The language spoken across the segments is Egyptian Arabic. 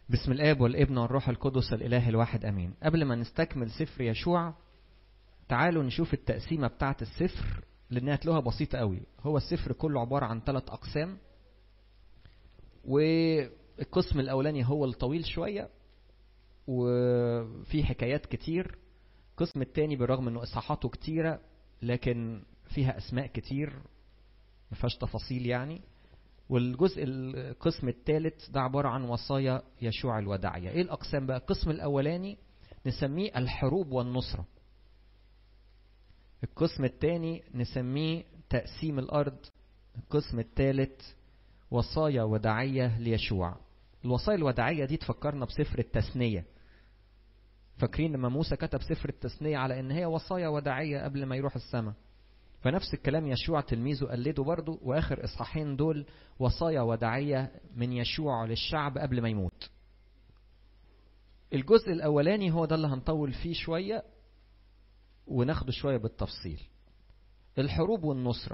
بسم الاب والابن والروح القدس الاله الواحد امين قبل ما نستكمل سفر يشوع تعالوا نشوف التقسيمه بتاعه السفر لانها هتلاقوها بسيطه قوي هو السفر كله عباره عن ثلاث اقسام والقسم الاولاني هو الطويل شويه وفي حكايات كتير القسم الثاني بالرغم انه اصحاحاته كتيره لكن فيها اسماء كتير ما فيهاش تفاصيل يعني والجزء القسم الثالث ده عبارة عن وصايا يشوع الوداعية ايه الأقسام بقى القسم الأولاني نسميه الحروب والنصرة القسم الثاني نسميه تقسيم الأرض القسم الثالث وصايا وداعية ليشوع الوصايا الوداعية دي تفكرنا بسفر التثنية فاكرين لما موسى كتب سفر التثنية على ان هي وصايا وداعية قبل ما يروح السماء فنفس الكلام يشوع تلميذه قلده برضه واخر اصحاحين دول وصايا وداعيه من يشوع للشعب قبل ما يموت. الجزء الاولاني هو ده اللي هنطول فيه شويه وناخده شويه بالتفصيل. الحروب والنصره.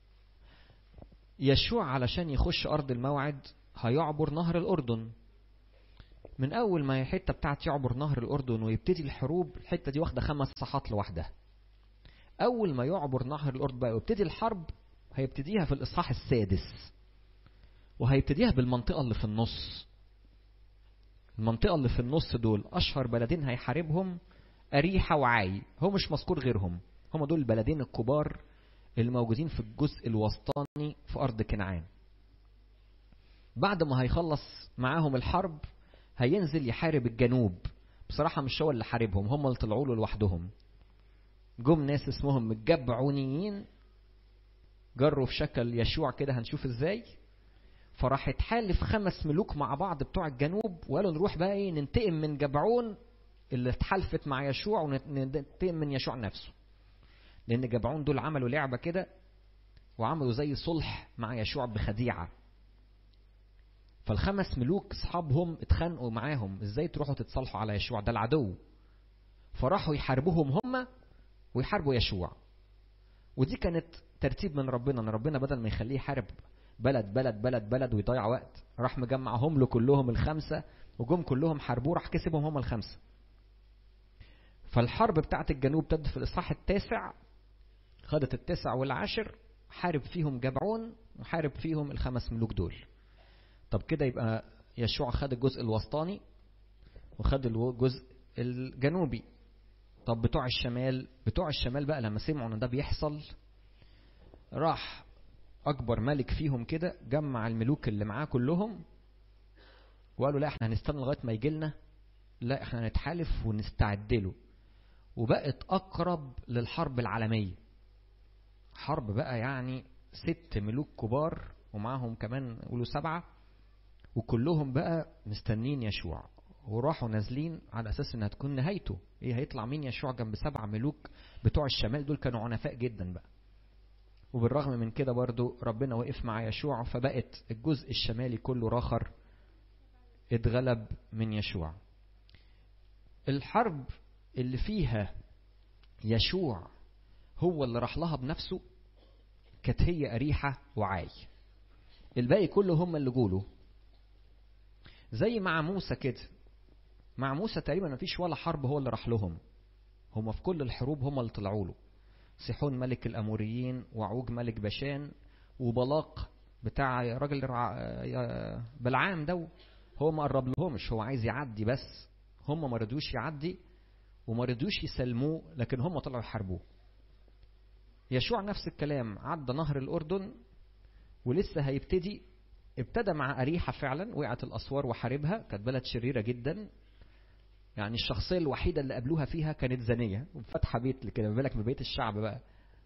يشوع علشان يخش ارض الموعد هيعبر نهر الاردن. من اول ما الحته بتاعت يعبر نهر الاردن ويبتدي الحروب الحته دي واخده خمس صحات لوحدها. أول ما يعبر نهر الأردن بقى ويبتدي الحرب هيبتديها في الإصحاح السادس وهيبتديها بالمنطقة اللي في النص المنطقة اللي في النص دول أشهر بلدين هيحاربهم أريحة وعاي هو مش مذكور غيرهم هم دول البلدين الكبار الموجودين في الجزء الوسطاني في أرض كنعان بعد ما هيخلص معاهم الحرب هينزل يحارب الجنوب بصراحة مش هو اللي حاربهم هم اللي طلعوا له لوحدهم جم ناس اسمهم الجبعونيين جروا في شكل يشوع كده هنشوف ازاي فراح اتحالف خمس ملوك مع بعض بتوع الجنوب وقالوا نروح بقى ايه ننتقم من جبعون اللي اتحالفت مع يشوع وننتقم من يشوع نفسه لان جبعون دول عملوا لعبه كده وعملوا زي صلح مع يشوع بخديعه فالخمس ملوك اصحابهم اتخانقوا معاهم ازاي تروحوا تتصالحوا على يشوع ده العدو فراحوا يحاربوهم هم ويحاربوا يشوع ودي كانت ترتيب من ربنا ان ربنا بدل ما يخليه يحارب بلد بلد بلد بلد ويضيع وقت راح مجمعهم له كلهم الخمسه وجم كلهم حاربوه راح كسبهم هم الخمسه فالحرب بتاعت الجنوب ابتدت في الاصحاح التاسع خدت التاسع والعاشر حارب فيهم جبعون وحارب فيهم الخمس ملوك دول طب كده يبقى يشوع خد الجزء الوسطاني وخد الجزء الجنوبي طب بتوع الشمال بتوع الشمال بقى لما سمعوا ان ده بيحصل راح اكبر ملك فيهم كده جمع الملوك اللي معاه كلهم وقالوا لا احنا هنستنى لغايه ما يجي لنا لا احنا هنتحالف ونستعد له وبقت اقرب للحرب العالميه حرب بقى يعني ست ملوك كبار ومعاهم كمان قولوا سبعه وكلهم بقى مستنين يشوع وراحوا نازلين على اساس انها تكون نهايته ايه هيطلع مين يشوع جنب سبع ملوك بتوع الشمال دول كانوا عنفاء جدا بقى وبالرغم من كده برضو ربنا وقف مع يشوع فبقت الجزء الشمالي كله راخر اتغلب من يشوع الحرب اللي فيها يشوع هو اللي راح لها بنفسه كانت هي أريحة وعاي الباقي كله هم اللي جوله زي مع موسى كده مع موسى تقريبا ما فيش ولا حرب هو اللي راح لهم هم في كل الحروب هم اللي طلعوا له سيحون ملك الاموريين وعوج ملك بشان وبلاق بتاع راجل بلعام ده هو ما قرب لهمش هو عايز يعدي بس هم ما رضوش يعدي وما رضوش يسلموه لكن هم طلعوا يحاربوه يشوع نفس الكلام عدى نهر الاردن ولسه هيبتدي ابتدى مع أريحة فعلا وقعت الأسوار وحاربها كانت بلد شريرة جدا يعني الشخصية الوحيدة اللي قابلوها فيها كانت زانية وفاتحة بيت كده ما بالك من بيت الشعب بقى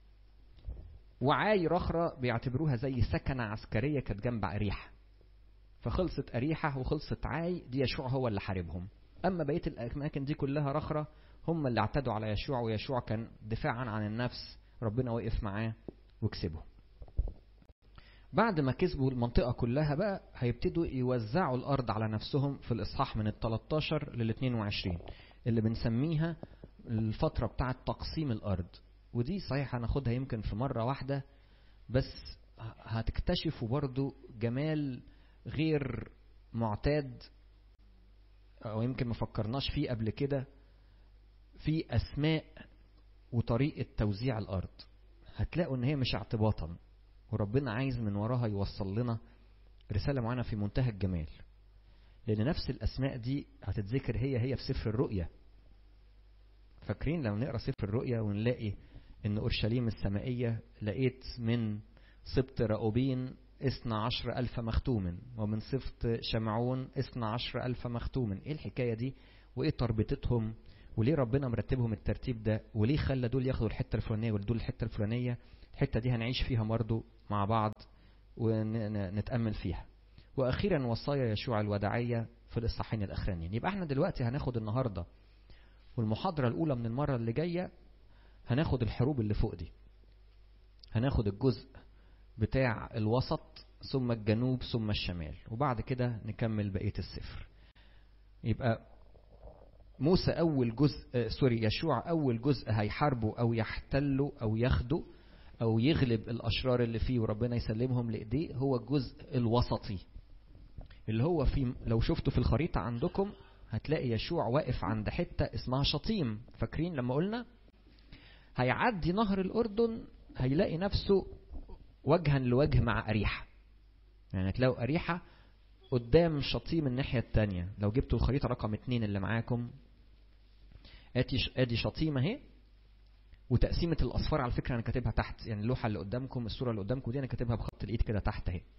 وعاي رخرة بيعتبروها زي سكنة عسكرية كانت جنب أريحة فخلصت أريحة وخلصت عاي دي يشوع هو اللي حاربهم أما بقية الأماكن دي كلها رخرة هم اللي اعتدوا على يشوع ويشوع كان دفاعا عن النفس ربنا وقف معاه وكسبه بعد ما كسبوا المنطقة كلها بقى هيبتدوا يوزعوا الأرض على نفسهم في الإصحاح من ال 13 لل 22 اللي بنسميها الفترة بتاعة تقسيم الأرض ودي صحيح هناخدها يمكن في مرة واحدة بس هتكتشفوا برضو جمال غير معتاد او يمكن ما فكرناش فيه قبل كده في اسماء وطريقة توزيع الارض هتلاقوا ان هي مش اعتباطا وربنا عايز من وراها يوصل لنا رسالة معينة في منتهى الجمال لان نفس الاسماء دي هتتذكر هي هي في سفر الرؤيا فاكرين لما نقرا سفر الرؤيا ونلاقي ان اورشليم السمائية لقيت من سبط راؤوبين اثنا عشر ألف مختوم ومن سبط شمعون اثنا عشر ألف مختوم ايه الحكاية دي وايه تربطتهم وليه ربنا مرتبهم الترتيب ده وليه خلى دول ياخدوا الحتة الفلانية ودول الحتة الفلانية الحتة دي هنعيش فيها برضه مع بعض ونتأمل فيها وأخيرا وصايا يشوع الوداعية في الإصحاحين الأخرانيين يبقى احنا دلوقتي هناخد النهاردة والمحاضرة الأولى من المرة اللي جاية هناخد الحروب اللي فوق دي هناخد الجزء بتاع الوسط ثم الجنوب ثم الشمال وبعد كده نكمل بقية السفر يبقى موسى أول جزء آه سوري يشوع أول جزء هيحاربوا أو يحتلوا أو ياخدوا أو يغلب الأشرار اللي فيه وربنا يسلمهم لإيديه هو الجزء الوسطي اللي هو في لو شفتوا في الخريطة عندكم هتلاقي يشوع واقف عند حتة اسمها شطيم فاكرين لما قلنا هيعدي نهر الأردن هيلاقي نفسه وجها لوجه مع أريحة يعني تلاقوا أريحة قدام شطيم الناحية التانية لو جبتوا الخريطة رقم اتنين اللي معاكم ادي ادي شطيم اهي وتقسيمة الأصفار على فكرة أنا كاتبها تحت يعني اللوحة اللي قدامكم الصورة اللي قدامكم دي أنا كاتبها بخط الإيد كده تحت أهي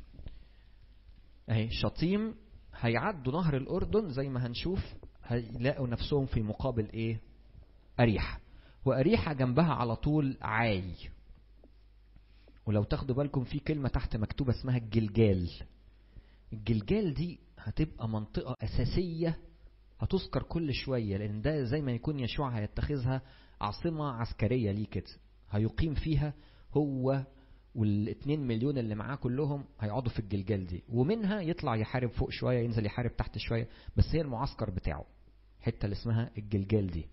أهي شطيم هيعدوا نهر الأردن زي ما هنشوف هيلاقوا نفسهم في مقابل إيه؟ أريحة وأريحة جنبها على طول عاي ولو تاخدوا بالكم في كلمة تحت مكتوبة اسمها الجلجال الجلجال دي هتبقى منطقة أساسية هتذكر كل شوية لأن ده زي ما يكون يشوع هيتخذها عاصمة عسكرية ليه كده هيقيم فيها هو والاتنين مليون اللي معاه كلهم هيقعدوا في الجلجال دي ومنها يطلع يحارب فوق شوية ينزل يحارب تحت شوية بس هي المعسكر بتاعه الحتة اللي اسمها الجلجال دي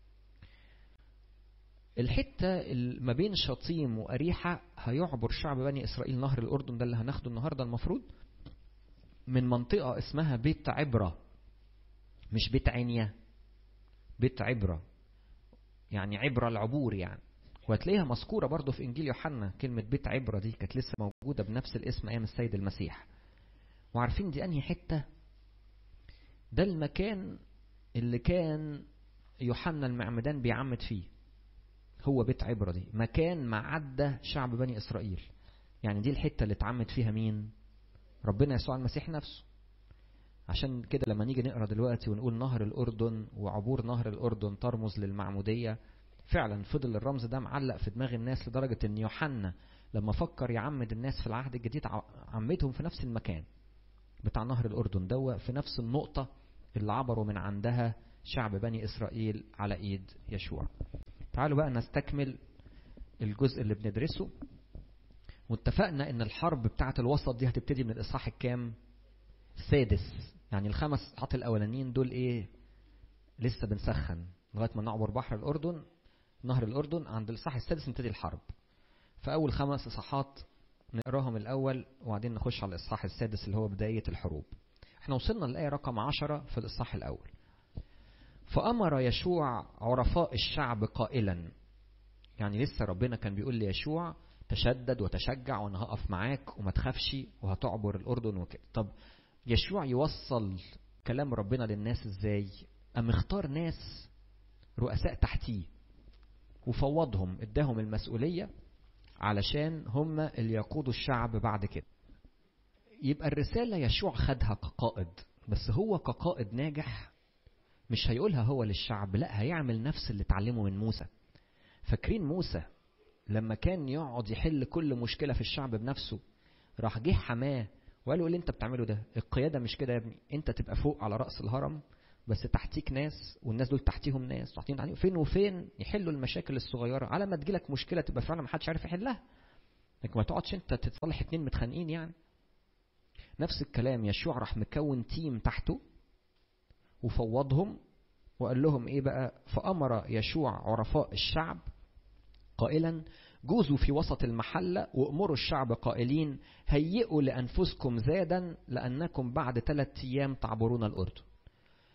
الحتة ما بين شطيم وأريحة هيعبر شعب بني إسرائيل نهر الأردن ده اللي هناخده النهاردة المفروض من منطقة اسمها بيت عبرة مش بيت عنية بيت عبرة يعني عبرة العبور يعني وهتلاقيها مذكورة برضه في إنجيل يوحنا كلمة بيت عبرة دي كانت لسه موجودة بنفس الاسم أيام السيد المسيح وعارفين دي أنهي حتة ده المكان اللي كان يوحنا المعمدان بيعمد فيه هو بيت عبرة دي مكان معدة شعب بني إسرائيل يعني دي الحتة اللي اتعمد فيها مين ربنا يسوع المسيح نفسه عشان كده لما نيجي نقرا دلوقتي ونقول نهر الأردن وعبور نهر الأردن ترمز للمعمودية فعلا فضل الرمز ده معلق في دماغ الناس لدرجة ان يوحنا لما فكر يعمد الناس في العهد الجديد عمدهم في نفس المكان بتاع نهر الأردن دوا في نفس النقطة اللي عبروا من عندها شعب بني إسرائيل على إيد يشوع تعالوا بقى نستكمل الجزء اللي بندرسه واتفقنا ان الحرب بتاعة الوسط دي هتبتدي من الإصحاح الكام السادس يعني الخمس اصحاحات الاولانيين دول ايه لسه بنسخن لغايه ما نعبر بحر الاردن نهر الاردن عند الاصحاح السادس نبتدي الحرب فاول خمس اصحاحات نقراهم الاول وبعدين نخش على الاصحاح السادس اللي هو بدايه الحروب احنا وصلنا للايه رقم عشرة في الاصحاح الاول فامر يشوع عرفاء الشعب قائلا يعني لسه ربنا كان بيقول ليشوع تشدد وتشجع وانا هقف معاك وما تخافش وهتعبر الاردن وكده طب يشوع يوصل كلام ربنا للناس ازاي ام اختار ناس رؤساء تحتيه وفوضهم اداهم المسؤولية علشان هم اللي يقودوا الشعب بعد كده يبقى الرسالة يشوع خدها كقائد بس هو كقائد ناجح مش هيقولها هو للشعب لا هيعمل نفس اللي اتعلمه من موسى فاكرين موسى لما كان يقعد يحل كل مشكلة في الشعب بنفسه راح جه حماه وقال له ايه اللي انت بتعمله ده القيادة مش كده يا ابني انت تبقى فوق على رأس الهرم بس تحتيك ناس والناس دول تحتيهم ناس تحتيهم تحتيهم فين وفين يحلوا المشاكل الصغيرة على ما تجيلك مشكلة تبقى فعلا ما حدش عارف يحلها لكن ما تقعدش انت تتصالح اتنين متخانقين يعني نفس الكلام يشوع راح مكون تيم تحته وفوضهم وقال لهم ايه بقى فأمر يشوع عرفاء الشعب قائلا جوزوا في وسط المحلة وأمروا الشعب قائلين هيئوا لأنفسكم زادا لأنكم بعد ثلاثة أيام تعبرون الأردن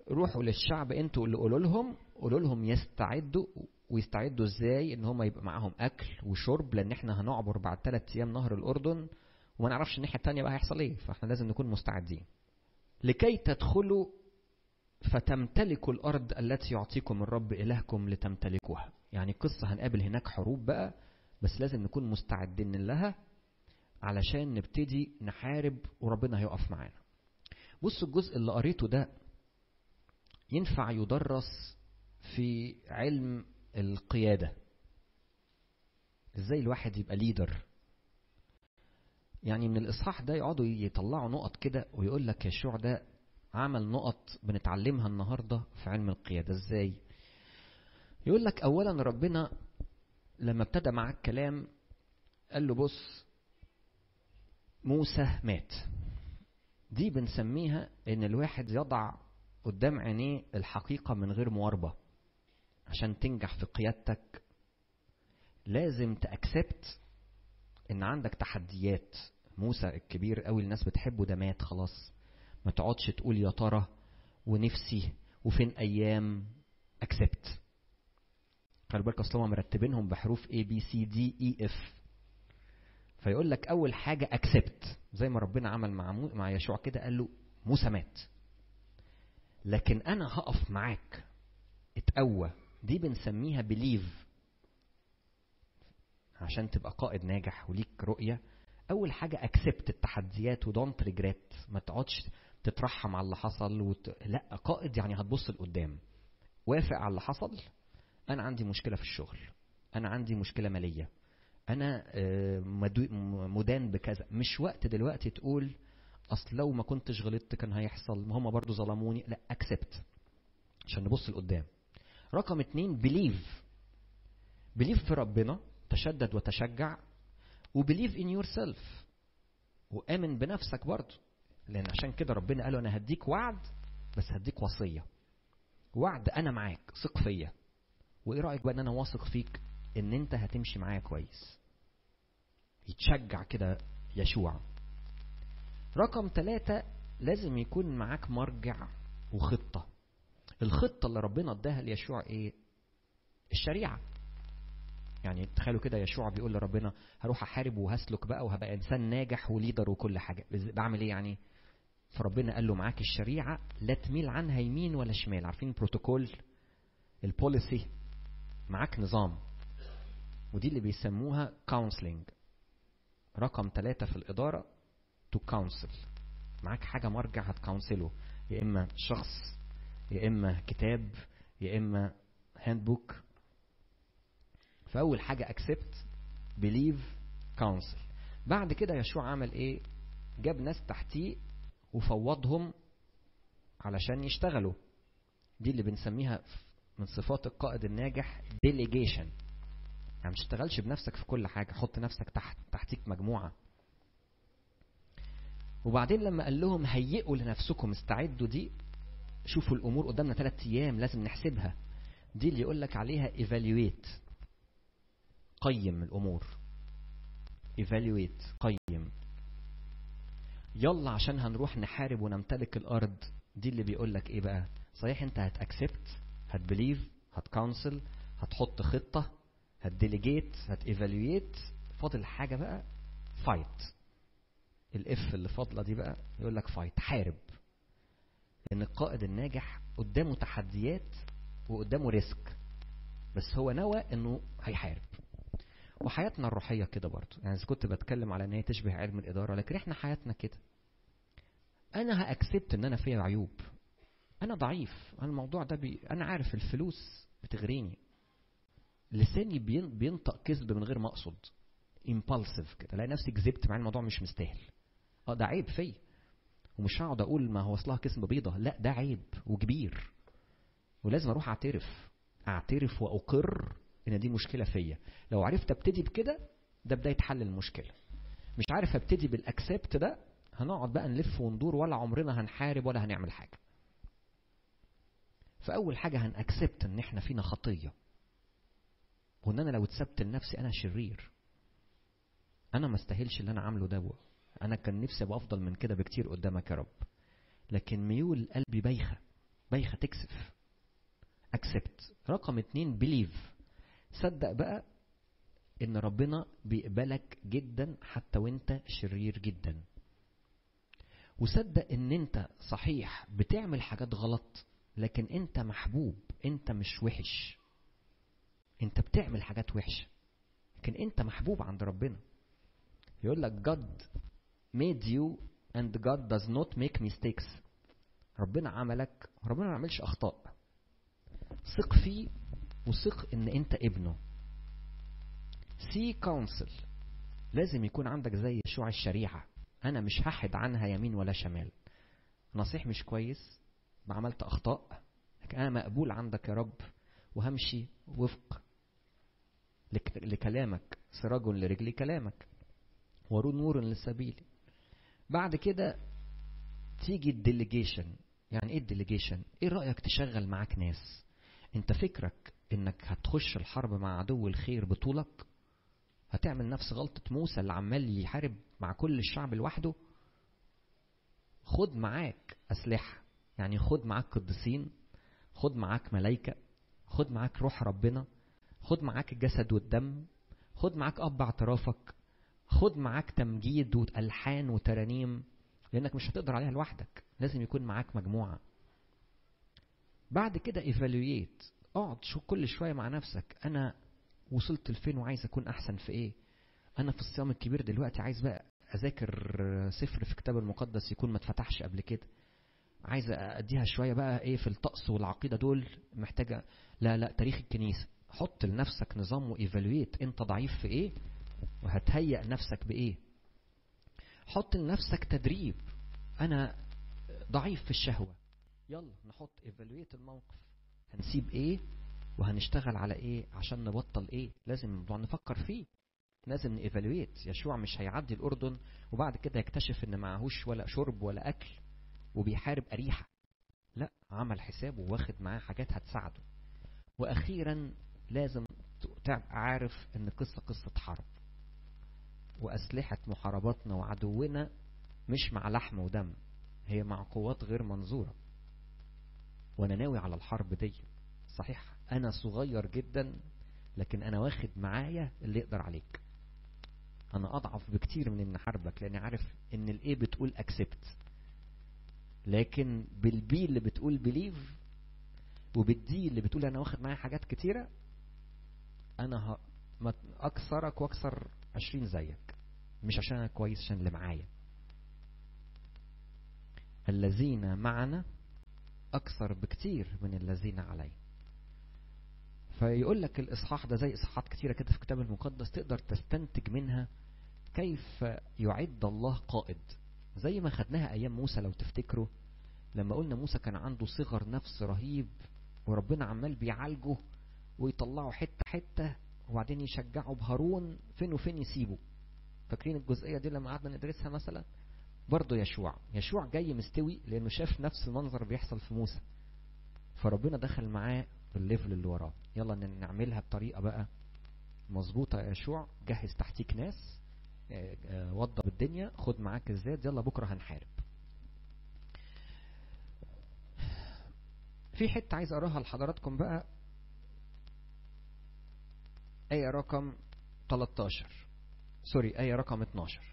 روحوا للشعب انتوا اللي قولوا لهم قولوا لهم يستعدوا ويستعدوا ازاي ان هم يبقى معاهم اكل وشرب لان احنا هنعبر بعد ثلاث ايام نهر الاردن وما نعرفش الناحيه الثانيه بقى هيحصل ايه فاحنا لازم نكون مستعدين لكي تدخلوا فتمتلكوا الارض التي يعطيكم الرب الهكم لتمتلكوها يعني قصه هنقابل هناك حروب بقى بس لازم نكون مستعدين لها علشان نبتدي نحارب وربنا هيقف معانا بصوا الجزء اللي قريته ده ينفع يدرس في علم القيادة ازاي الواحد يبقى ليدر يعني من الاصحاح ده يقعدوا يطلعوا نقط كده ويقول لك يشوع ده عمل نقط بنتعلمها النهارده في علم القيادة ازاي يقول لك اولا ربنا لما ابتدى معاه الكلام قال له بص موسى مات دي بنسميها ان الواحد يضع قدام عينيه الحقيقة من غير مواربة عشان تنجح في قيادتك لازم تأكسبت ان عندك تحديات موسى الكبير قوي الناس بتحبه ده مات خلاص ما تقعدش تقول يا ترى ونفسي وفين ايام اكسبت خلي بالك اصل هم مرتبينهم بحروف A B C D E F فيقول لك اول حاجه اكسبت زي ما ربنا عمل مع مو... مع يشوع كده قال له موسى مات لكن انا هقف معاك اتقوى دي بنسميها بليف عشان تبقى قائد ناجح وليك رؤيه اول حاجه اكسبت التحديات ودونت ريجريت ما تقعدش تترحم على اللي حصل وت... لا قائد يعني هتبص لقدام وافق على اللي حصل انا عندي مشكله في الشغل انا عندي مشكله ماليه انا مدان بكذا مش وقت دلوقتي تقول اصل لو ما كنتش غلطت كان هيحصل ما هم برضو ظلموني لا اكسبت عشان نبص لقدام رقم اتنين بليف بليف في ربنا تشدد وتشجع وبليف ان يور سيلف وامن بنفسك برضو لان عشان كده ربنا قال انا هديك وعد بس هديك وصيه وعد انا معاك ثق فيا وايه رايك بقى ان انا واثق فيك ان انت هتمشي معايا كويس يتشجع كده يشوع رقم ثلاثة لازم يكون معاك مرجع وخطة الخطة اللي ربنا اداها ليشوع ايه الشريعة يعني تخيلوا كده يشوع بيقول لربنا هروح احارب وهسلك بقى وهبقى انسان ناجح وليدر وكل حاجة بعمل ايه يعني فربنا قال له معاك الشريعة لا تميل عنها يمين ولا شمال عارفين البروتوكول البوليسي معاك نظام ودي اللي بيسموها كونسلنج رقم ثلاثة في الإدارة تو كونسل معاك حاجة مرجع هتكونسله يا إما شخص يا إما كتاب يا إما هاند بوك فأول حاجة accept believe counsel بعد كده يشوع عمل إيه جاب ناس تحتيه وفوضهم علشان يشتغلوا دي اللي بنسميها من صفات القائد الناجح delegation يعني ما تشتغلش بنفسك في كل حاجة حط نفسك تحت تحتيك مجموعة وبعدين لما قال لهم هيئوا لنفسكم استعدوا دي شوفوا الأمور قدامنا ثلاث أيام لازم نحسبها دي اللي يقول لك عليها evaluate قيم الأمور evaluate قيم يلا عشان هنروح نحارب ونمتلك الأرض دي اللي بيقول لك إيه بقى صحيح أنت هتأكسبت هتبليف هتكونسل هتحط خطة هتديليجيت هتيفالويت فاضل حاجه بقى فايت الاف اللي فاضله دي بقى يقول لك فايت حارب لان القائد الناجح قدامه تحديات وقدامه ريسك بس هو نوى انه هيحارب وحياتنا الروحيه كده برضه يعني اذا كنت بتكلم على ان هي تشبه علم الاداره لكن احنا حياتنا كده انا هاكسبت ان انا فيها عيوب انا ضعيف انا الموضوع ده بي... انا عارف الفلوس بتغريني لساني بينطق كذب من غير ما اقصد امبالسيف كده الاقي نفسي كذبت مع الموضوع مش مستاهل اه ده عيب فيا ومش هقعد اقول ما هو اصلها كذبه بيضه لا ده عيب وكبير ولازم اروح اعترف اعترف واقر ان دي مشكله فيا لو عرفت ابتدي بكده ده بدايه حل المشكله مش عارف ابتدي بالاكسبت ده هنقعد بقى نلف وندور ولا عمرنا هنحارب ولا هنعمل حاجه فاول حاجه هنأكسبت ان احنا فينا خطيه وان انا لو اتسبت لنفسي انا شرير انا ما استاهلش اللي انا عامله ده انا كان نفسي ابقى افضل من كده بكتير قدامك يا رب لكن ميول قلبي بايخه بايخة تكسف اكسبت رقم اتنين بليف صدق بقى ان ربنا بيقبلك جدا حتى وانت شرير جدا وصدق ان انت صحيح بتعمل حاجات غلط لكن انت محبوب انت مش وحش انت بتعمل حاجات وحشه لكن انت محبوب عند ربنا يقول لك God made you and God does not make mistakes ربنا عملك ربنا ما عملش اخطاء ثق فيه وثق ان انت ابنه سي كونسل لازم يكون عندك زي شوع الشريعه انا مش هحد عنها يمين ولا شمال نصيح مش كويس ما عملت اخطاء لكن انا مقبول عندك يا رب وهمشي وفق لكلامك سراج لرجلي كلامك ونور لسبيلي بعد كده تيجي الديليجيشن يعني ايه الديليجيشن ايه رايك تشغل معاك ناس انت فكرك انك هتخش الحرب مع عدو الخير بطولك هتعمل نفس غلطة موسى اللي عمال يحارب مع كل الشعب لوحده خد معاك أسلحة يعني خد معاك قديسين خد معاك ملايكة خد معاك روح ربنا خد معاك الجسد والدم خد معاك أب اعترافك خد معاك تمجيد وألحان وترانيم لأنك مش هتقدر عليها لوحدك لازم يكون معاك مجموعة بعد كده ايفالويت اقعد شو كل شوية مع نفسك أنا وصلت لفين وعايز أكون أحسن في إيه أنا في الصيام الكبير دلوقتي عايز بقى أذاكر سفر في الكتاب المقدس يكون ما اتفتحش قبل كده عايز أديها شوية بقى إيه في الطقس والعقيدة دول محتاجة لا لا تاريخ الكنيسة حط لنفسك نظام وايفالويت انت ضعيف في ايه وهتهيأ نفسك بايه حط لنفسك تدريب انا ضعيف في الشهوة يلا نحط ايفالويت الموقف هنسيب ايه وهنشتغل على ايه عشان نبطل ايه لازم الموضوع نفكر فيه لازم نيفالويت يشوع مش هيعدي الاردن وبعد كده يكتشف ان معهوش ولا شرب ولا اكل وبيحارب اريحه لا عمل حسابه واخد معاه حاجات هتساعده واخيرا لازم تبقى عارف ان قصه قصه حرب واسلحه محارباتنا وعدونا مش مع لحم ودم هي مع قوات غير منظوره وانا ناوي على الحرب دي صحيح انا صغير جدا لكن انا واخد معايا اللي يقدر عليك انا اضعف بكتير من ان حاربك لاني عارف ان الايه بتقول اكسبت لكن بالبي اللي بتقول بليف وبالدي اللي بتقول انا واخد معايا حاجات كتيرة انا اكسرك واكسر عشرين زيك مش عشان انا كويس عشان اللي معايا الذين معنا اكثر بكتير من الذين علي فيقول لك الاصحاح ده زي اصحاحات كتيره كده في الكتاب المقدس تقدر تستنتج منها كيف يعد الله قائد زي ما خدناها ايام موسى لو تفتكروا لما قلنا موسى كان عنده صغر نفس رهيب وربنا عمال بيعالجه ويطلعه حته حته وبعدين يشجعه بهارون فين وفين يسيبه فاكرين الجزئيه دي لما قعدنا ندرسها مثلا برضه يشوع يشوع جاي مستوي لانه شاف نفس المنظر بيحصل في موسى فربنا دخل معاه بالليفل اللي وراه يلا نعملها بطريقه بقى مظبوطه يا يشوع جهز تحتيك ناس وضب الدنيا خد معاك الزاد يلا بكره هنحارب في حته عايز اقراها لحضراتكم بقى آية رقم 13 سوري آية رقم 12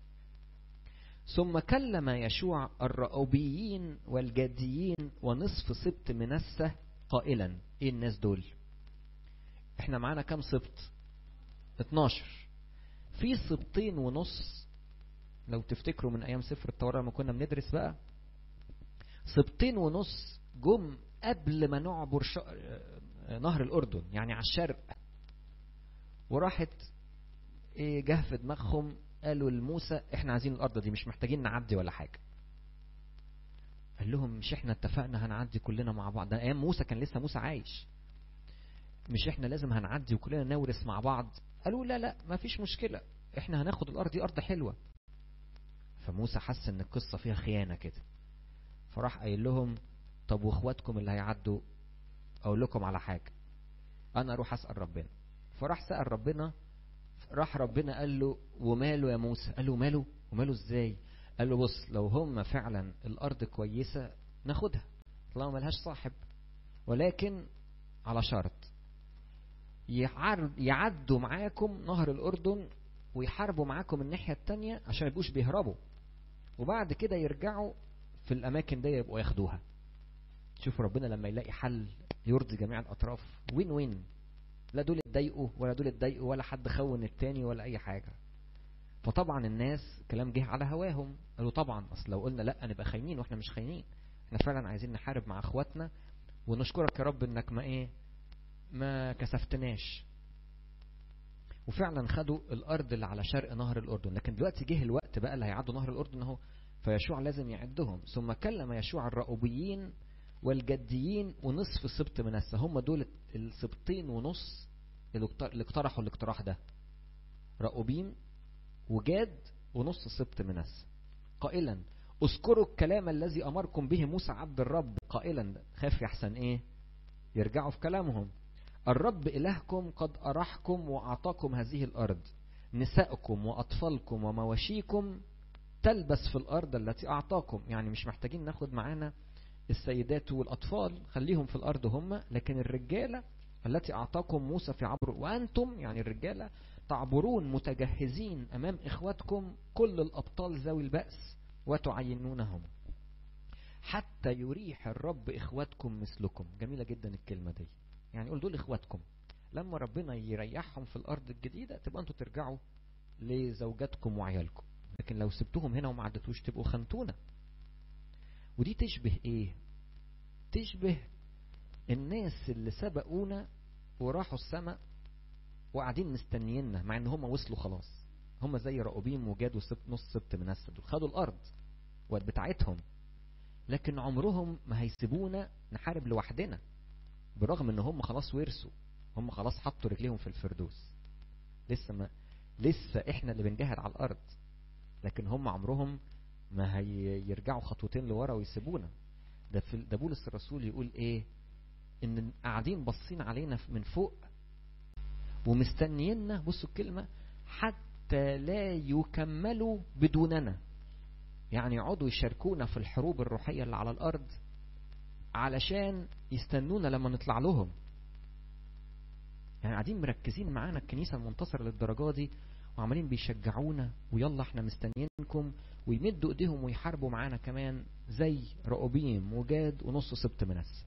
ثم كلم يشوع الرأوبيين والجاديين ونصف سبط منسة قائلا ايه الناس دول احنا معانا كام سبط 12 في سبطين ونص لو تفتكروا من ايام سفر التوراة لما كنا بندرس بقى سبطين ونص جم قبل ما نعبر ش... نهر الاردن يعني على الشرق وراحت ايه جه في دماغهم قالوا لموسى احنا عايزين الارض دي مش محتاجين نعدي ولا حاجه قال لهم مش احنا اتفقنا هنعدي كلنا مع بعض ده ايام موسى كان لسه موسى عايش مش احنا لازم هنعدي وكلنا نورث مع بعض قالوا لا لا ما فيش مشكله احنا هناخد الارض دي ارض حلوه فموسى حس ان القصه فيها خيانه كده فراح قايل لهم طب واخواتكم اللي هيعدوا اقول لكم على حاجه انا اروح اسال ربنا فراح سال ربنا راح ربنا قال له وماله يا موسى قال له ماله وماله ازاي قال له بص لو هم فعلا الارض كويسه ناخدها طالما ملهاش صاحب ولكن على شرط يعدوا معاكم نهر الأردن ويحاربوا معاكم الناحية التانية عشان ما يبقوش بيهربوا وبعد كده يرجعوا في الأماكن دي يبقوا ياخدوها شوف ربنا لما يلاقي حل يرضي جميع الأطراف وين وين لا دول اتضايقوا ولا دول اتضايقوا ولا حد خون التاني ولا أي حاجة فطبعا الناس كلام جه على هواهم قالوا طبعا أصل لو قلنا لا نبقى خاينين واحنا مش خاينين احنا فعلا عايزين نحارب مع اخواتنا ونشكرك يا رب انك ما ايه ما كسفتناش وفعلا خدوا الارض اللي على شرق نهر الاردن لكن دلوقتي جه الوقت بقى اللي هيعدوا نهر الاردن اهو فيشوع لازم يعدهم ثم كلم يشوع الرأوبيين والجديين ونصف سبط منسى هم دول السبطين ونص اللي اقترحوا الاقتراح ده رأوبيم وجاد ونص سبط منسى قائلا اذكروا الكلام الذي امركم به موسى عبد الرب قائلا خاف يحسن ايه يرجعوا في كلامهم الرب الهكم قد ارحكم واعطاكم هذه الارض نساءكم واطفالكم ومواشيكم تلبس في الارض التي اعطاكم يعني مش محتاجين ناخد معانا السيدات والاطفال خليهم في الارض هم لكن الرجاله التي اعطاكم موسى في عبر وانتم يعني الرجاله تعبرون متجهزين امام اخواتكم كل الابطال ذوي البأس وتعينونهم حتى يريح الرب اخواتكم مثلكم جميله جدا الكلمه دي يعني قول دول اخواتكم لما ربنا يريحهم في الارض الجديده تبقى انتوا ترجعوا لزوجاتكم وعيالكم لكن لو سبتوهم هنا وما عدتوش تبقوا خنتونا ودي تشبه ايه تشبه الناس اللي سبقونا وراحوا السماء وقاعدين مستنييننا مع ان هم وصلوا خلاص هم زي رأوبيم وجاد وسبت نص سبت من السد خدوا الارض بتاعتهم لكن عمرهم ما هيسيبونا نحارب لوحدنا بالرغم ان هم خلاص ورثوا هم خلاص حطوا رجليهم في الفردوس لسه ما لسه احنا اللي بنجاهد على الارض لكن هم عمرهم ما هيرجعوا خطوتين لورا ويسيبونا ده في ده بولس الرسول يقول ايه ان قاعدين باصين علينا من فوق ومستنييننا بصوا الكلمه حتى لا يكملوا بدوننا يعني يقعدوا يشاركونا في الحروب الروحيه اللي على الارض علشان يستنونا لما نطلع لهم يعني قاعدين مركزين معانا الكنيسه المنتصره للدرجه دي وعمالين بيشجعونا ويلا احنا مستنيينكم ويمدوا ايديهم ويحاربوا معانا كمان زي رأوبيم وجاد ونص سبت منس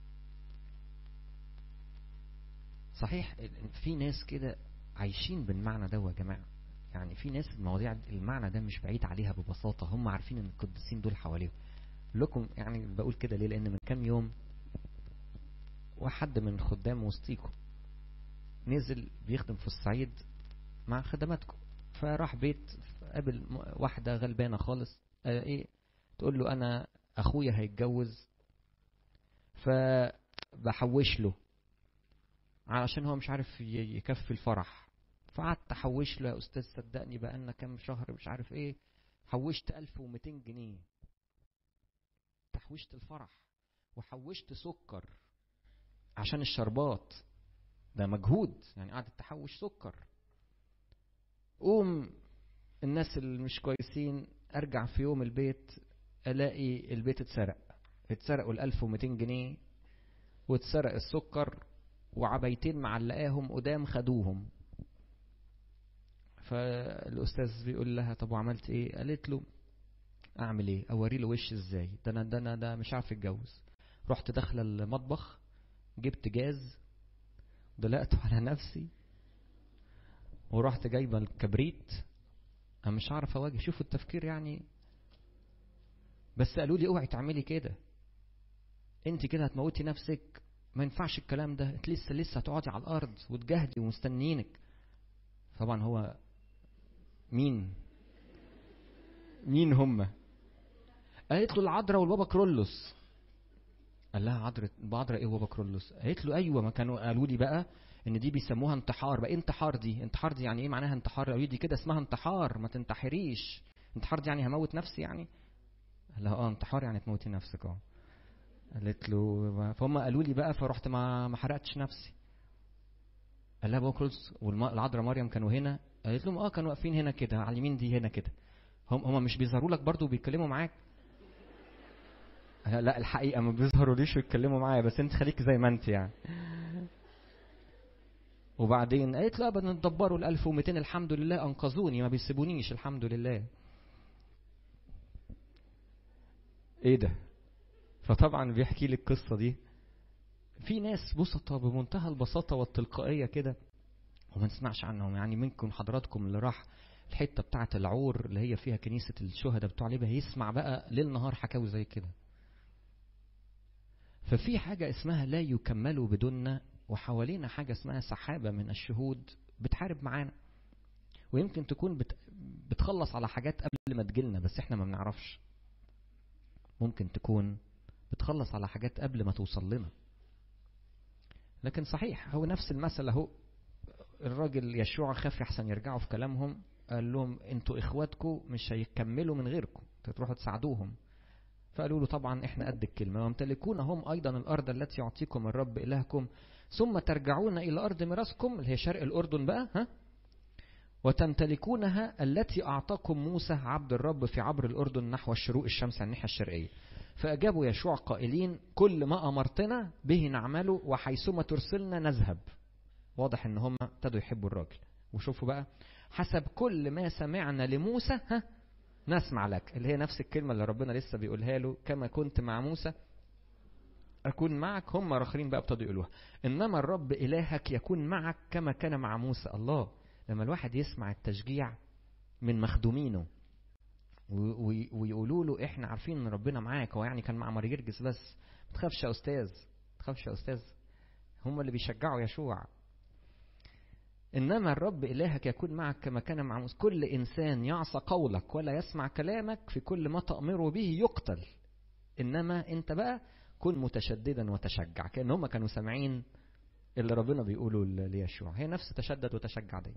صحيح في ناس كده عايشين بالمعنى ده يا جماعه يعني في ناس المواضيع المعنى ده مش بعيد عليها ببساطه هم عارفين ان القديسين دول حواليهم لكم يعني بقول كده ليه لان من كام يوم واحد من خدام وسطيكم نزل بيخدم في الصعيد مع خدماتكم فراح بيت قابل واحدة غلبانة خالص آه ايه تقول له انا اخويا هيتجوز فبحوش له علشان هو مش عارف يكفي الفرح فقعدت احوش له يا استاذ صدقني بقى لنا كام شهر مش عارف ايه حوشت 1200 جنيه تحويشت الفرح وحوشت سكر عشان الشربات ده مجهود يعني قعدت تحوش سكر قوم الناس اللي مش كويسين ارجع في يوم البيت الاقي البيت اتسرق اتسرقوا ال 1200 جنيه واتسرق السكر وعبيتين معلقاهم قدام خدوهم فالاستاذ بيقول لها طب وعملت ايه قالت له اعمل ايه اوري له وش ازاي ده انا ده انا ده مش عارف اتجوز رحت داخله المطبخ جبت جاز دلقته على نفسي ورحت جايبه الكبريت انا مش عارف اواجه شوفوا التفكير يعني بس قالوا لي اوعي تعملي كده انت كده هتموتي نفسك ما ينفعش الكلام ده انت لسه لسه هتقعدي على الارض وتجاهدي ومستنيينك طبعا هو مين مين هم قالت له العذراء والبابا كرولوس قال لها عذراء بعذراء ايه وبابا كرولوس قالت له ايوه ما كانوا قالوا لي بقى ان دي بيسموها انتحار بقى ايه انتحار دي انتحار دي يعني ايه معناها انتحار قالوا دي كده اسمها انتحار ما تنتحريش انتحار دي يعني هموت نفسي يعني قال لها اه انتحار يعني تموتي نفسك اه قالت له فهم قالوا لي بقى فرحت ما ما حرقتش نفسي قال لها بابا كرولوس والعذراء مريم كانوا هنا قالت لهم اه كانوا واقفين هنا كده على اليمين دي هنا كده هم هم مش بيظهروا لك برضو وبيتكلموا معاك لا الحقيقه ما بيظهروليش ويتكلموا معايا بس انت خليك زي ما انت يعني وبعدين قالت لا بنتدبروا ال 1200 الحمد لله انقذوني ما بيسيبونيش الحمد لله ايه ده فطبعا بيحكي لي القصه دي في ناس بسطة بمنتهى البساطة والتلقائية كده وما نسمعش عنهم يعني منكم حضراتكم اللي راح الحتة بتاعة العور اللي هي فيها كنيسة الشهداء بتوع ليبيا هيسمع بقى ليل نهار حكاوي زي كده ففي حاجة اسمها لا يكملوا بدوننا وحوالينا حاجة اسمها سحابة من الشهود بتحارب معانا ويمكن تكون بت... بتخلص على حاجات قبل ما تجيلنا بس احنا ما بنعرفش ممكن تكون بتخلص على حاجات قبل ما توصل لنا لكن صحيح هو نفس المثل اهو الراجل يشوع خاف احسن يرجعوا في كلامهم قال لهم انتوا اخواتكم مش هيكملوا من غيركم تروحوا تساعدوهم فقالوا له طبعا احنا قد الكلمه ويمتلكون هم ايضا الارض التي يعطيكم الرب الهكم ثم ترجعون الى ارض ميراثكم اللي هي شرق الاردن بقى ها وتمتلكونها التي اعطاكم موسى عبد الرب في عبر الاردن نحو الشروق الشمس على الناحيه الشرقيه فاجابوا يشوع قائلين كل ما امرتنا به نعمله وحيثما ترسلنا نذهب واضح ان هم ابتدوا يحبوا الراجل وشوفوا بقى حسب كل ما سمعنا لموسى ها نسمع لك اللي هي نفس الكلمة اللي ربنا لسه بيقولها له كما كنت مع موسى أكون معك هم آخرين بقى ابتدوا يقولوها إنما الرب إلهك يكون معك كما كان مع موسى الله لما الواحد يسمع التشجيع من مخدومينه ويقولوا له احنا عارفين ان ربنا معاك هو يعني كان مع مريرجس بس ما تخافش يا استاذ ما تخافش يا استاذ هم اللي بيشجعوا يشوع إنما الرب إلهك يكون معك كما كان مع موسى كل إنسان يعصى قولك ولا يسمع كلامك في كل ما تأمره به يقتل إنما أنت بقى كن متشددا وتشجع كأن هم كانوا سامعين اللي ربنا بيقوله ليشوع هي نفس تشدد وتشجع دي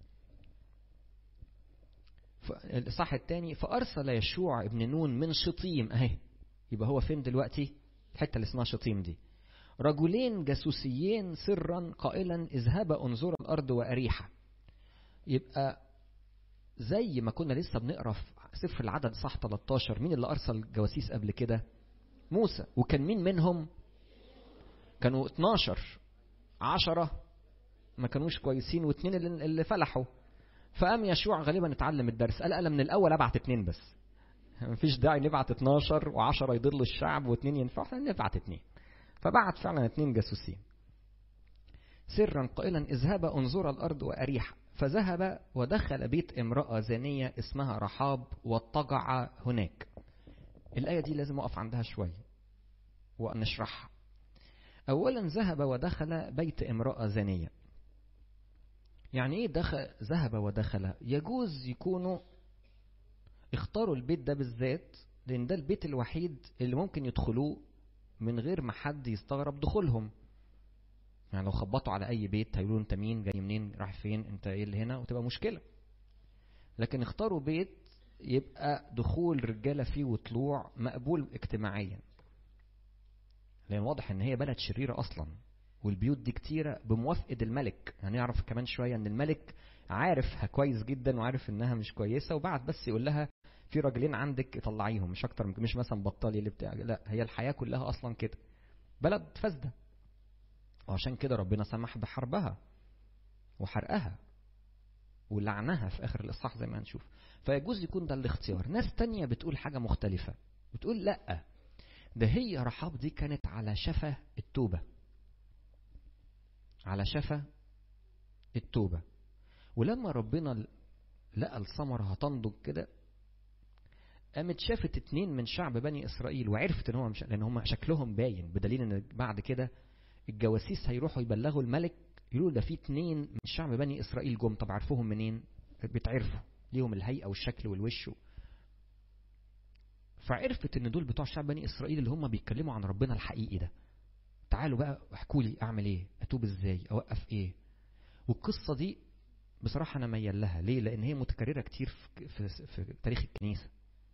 الإصحاح الثاني فأرسل يشوع ابن نون من شطيم أهي يبقى هو فين دلوقتي الحتة اللي اسمها شطيم دي رجلين جاسوسيين سرا قائلا اذهبا انظرا الارض واريحا يبقى زي ما كنا لسه بنقرا في سفر العدد صح 13 مين اللي ارسل جواسيس قبل كده موسى وكان مين منهم كانوا 12 10 ما كانوش كويسين واثنين اللي, اللي فلحوا فقام يشوع غالبا اتعلم الدرس قال انا من الاول ابعت اثنين بس مفيش داعي نبعت 12 و10 يضلوا الشعب واثنين ينفعوا نبعت اثنين فبعت فعلا اتنين جاسوسين سرا قائلا اذهب انظر الارض واريح فذهب ودخل بيت امرأة زانية اسمها رحاب واضطجع هناك الآية دي لازم أقف عندها شوية ونشرحها أولا ذهب ودخل بيت امرأة زانية يعني ايه دخل ذهب ودخل يجوز يكونوا اختاروا البيت ده بالذات لان ده البيت الوحيد اللي ممكن يدخلوه من غير ما حد يستغرب دخولهم يعني لو خبطوا على اي بيت هيقولوا انت مين جاي منين رايح فين انت ايه اللي هنا وتبقى مشكله لكن اختاروا بيت يبقى دخول رجاله فيه وطلوع مقبول اجتماعيا لان واضح ان هي بلد شريره اصلا والبيوت دي كتيره بموافقه الملك هنعرف يعني كمان شويه ان الملك عارفها كويس جدا وعارف انها مش كويسه وبعد بس يقول لها في راجلين عندك طلعيهم مش اكتر مش مثلا بطالي اللي بتاع لا هي الحياه كلها اصلا كده بلد فاسده وعشان كده ربنا سمح بحربها وحرقها ولعنها في اخر الاصحاح زي ما هنشوف فيجوز يكون ده الاختيار ناس تانية بتقول حاجه مختلفه بتقول لا ده هي رحاب دي كانت على شفا التوبه على شفا التوبه ولما ربنا لقى الثمرة هتنضج كده قامت شافت اتنين من شعب بني اسرائيل وعرفت ان هم مش لان هم شكلهم باين بدليل ان بعد كده الجواسيس هيروحوا يبلغوا الملك يقولوا ده في اتنين من شعب بني اسرائيل جم طب عرفوهم منين؟ بيتعرفوا ليهم الهيئه والشكل والوش فعرفت ان دول بتوع شعب بني اسرائيل اللي هم بيتكلموا عن ربنا الحقيقي ده تعالوا بقى احكوا لي اعمل ايه اتوب ازاي اوقف ايه والقصه دي بصراحه انا ميال لها ليه لان هي متكرره كتير في, في, في تاريخ الكنيسه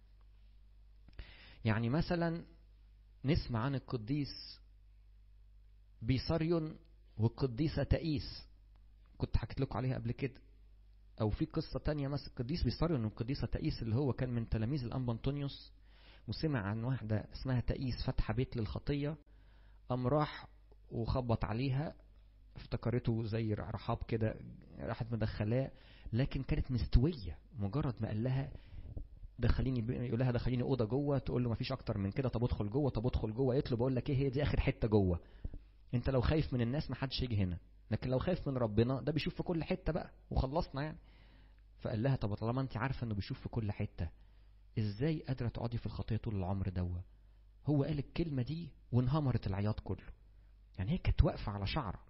يعني مثلا نسمع عن القديس بيصاريون والقديسة تأيس كنت حكيت لكم عليها قبل كده أو في قصة تانية مثلا القديس بيصاريون والقديسة تأيس اللي هو كان من تلاميذ الأنبا أنطونيوس وسمع عن واحدة اسمها تقيس فاتحة بيت للخطية قام راح وخبط عليها افتكرته زي رحاب كده راحت مدخلاه لكن كانت مستوية مجرد ما قال لها دخليني يقول لها دخليني اوضه جوه تقول له ما فيش اكتر من كده طب ادخل جوه طب ادخل جوه قالت له بقول لك ايه هي دي اخر حته جوه انت لو خايف من الناس ما حدش يجي هنا لكن لو خايف من ربنا ده بيشوف في كل حته بقى وخلصنا يعني فقال لها طب طالما انت عارفه انه بيشوف في كل حته ازاي قادره تقعدي في الخطيه طول العمر دوا هو قال الكلمه دي وانهمرت العياط كله يعني هي كانت واقفه على شعره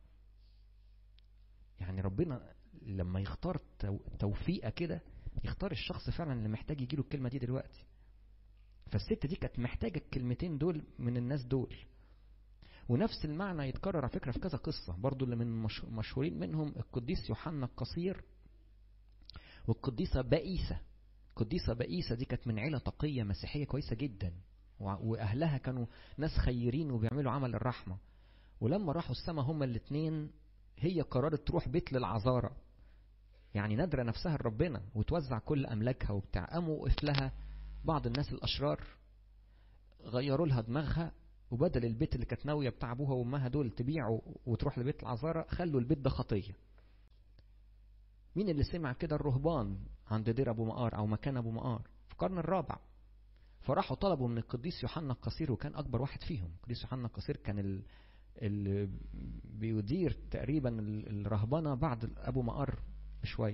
يعني ربنا لما يختار توفيقه كده يختار الشخص فعلا اللي محتاج يجيله الكلمه دي دلوقتي فالست دي كانت محتاجه الكلمتين دول من الناس دول ونفس المعنى يتكرر على فكره في كذا قصه برضو اللي من مشهورين منهم القديس يوحنا القصير والقديسه بائسه القديسه بائسه دي كانت من عيله تقيه مسيحيه كويسه جدا واهلها كانوا ناس خيرين وبيعملوا عمل الرحمه ولما راحوا السما هما الاثنين هي قررت تروح بيت للعذارى يعني نادرة نفسها لربنا وتوزع كل أملاكها وبتاع قاموا وقف لها بعض الناس الأشرار غيروا لها دماغها وبدل البيت اللي كانت ناوية بتاع أبوها وأمها دول تبيعه وتروح لبيت العذارى خلوا البيت ده خطية مين اللي سمع كده الرهبان عند دير أبو مقار أو مكان أبو مقار في القرن الرابع فراحوا طلبوا من القديس يوحنا القصير وكان أكبر واحد فيهم القديس يوحنا القصير كان ال... اللي بيدير تقريبا الرهبنة بعد أبو مقار بشوية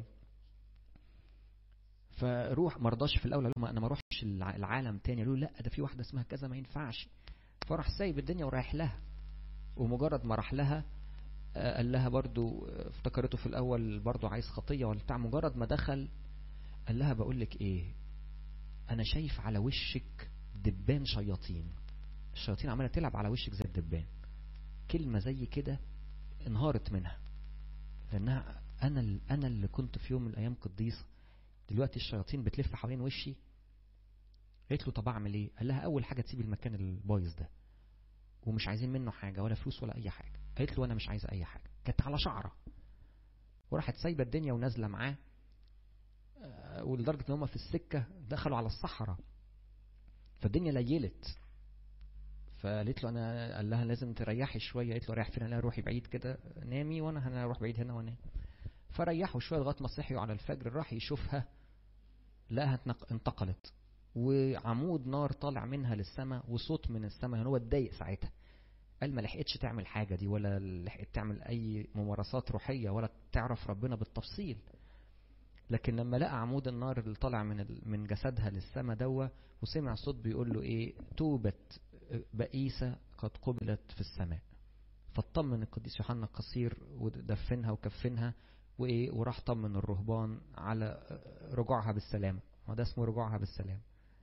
فروح ما رضاش في الاول قال لهم انا ما اروحش العالم تاني قالوا لا ده في واحده اسمها كذا ما ينفعش فراح سايب الدنيا ورايح لها ومجرد ما راح لها قال لها برضو افتكرته في الاول برضو عايز خطيه ولا بتاع مجرد ما دخل قال لها بقول لك ايه انا شايف على وشك دبان شياطين الشياطين عماله تلعب على وشك زي الدبان كلمه زي كده انهارت منها لانها انا انا اللي كنت في يوم من الايام قديسه دلوقتي الشياطين بتلف حوالين وشي قالت له طب اعمل ايه قال لها اول حاجه تسيب المكان البايظ ده ومش عايزين منه حاجه ولا فلوس ولا اي حاجه قالت له انا مش عايزه اي حاجه كانت على شعره وراحت سايبه الدنيا ونازله معاه ولدرجه ان هم في السكه دخلوا على الصحراء فالدنيا ليلت فقالت له انا قال لها لازم تريحي شويه قالت له رايح فين قال روحي بعيد كده نامي وانا هروح بعيد هنا وانام فريحوا شويه لغايه ما صحيوا على الفجر راح يشوفها لقاها انتقلت وعمود نار طالع منها للسماء وصوت من السماء يعني هو اتضايق ساعتها قال ما لحقتش تعمل حاجه دي ولا لحقت تعمل اي ممارسات روحيه ولا تعرف ربنا بالتفصيل لكن لما لقى عمود النار اللي طالع من من جسدها للسماء دوا وسمع صوت بيقول له ايه توبت بئيسة قد قبلت في السماء فاطمن القديس يوحنا القصير ودفنها وكفنها وايه وراح طمن الرهبان على رجوعها بالسلام وده اسمه رجوعها بالسلام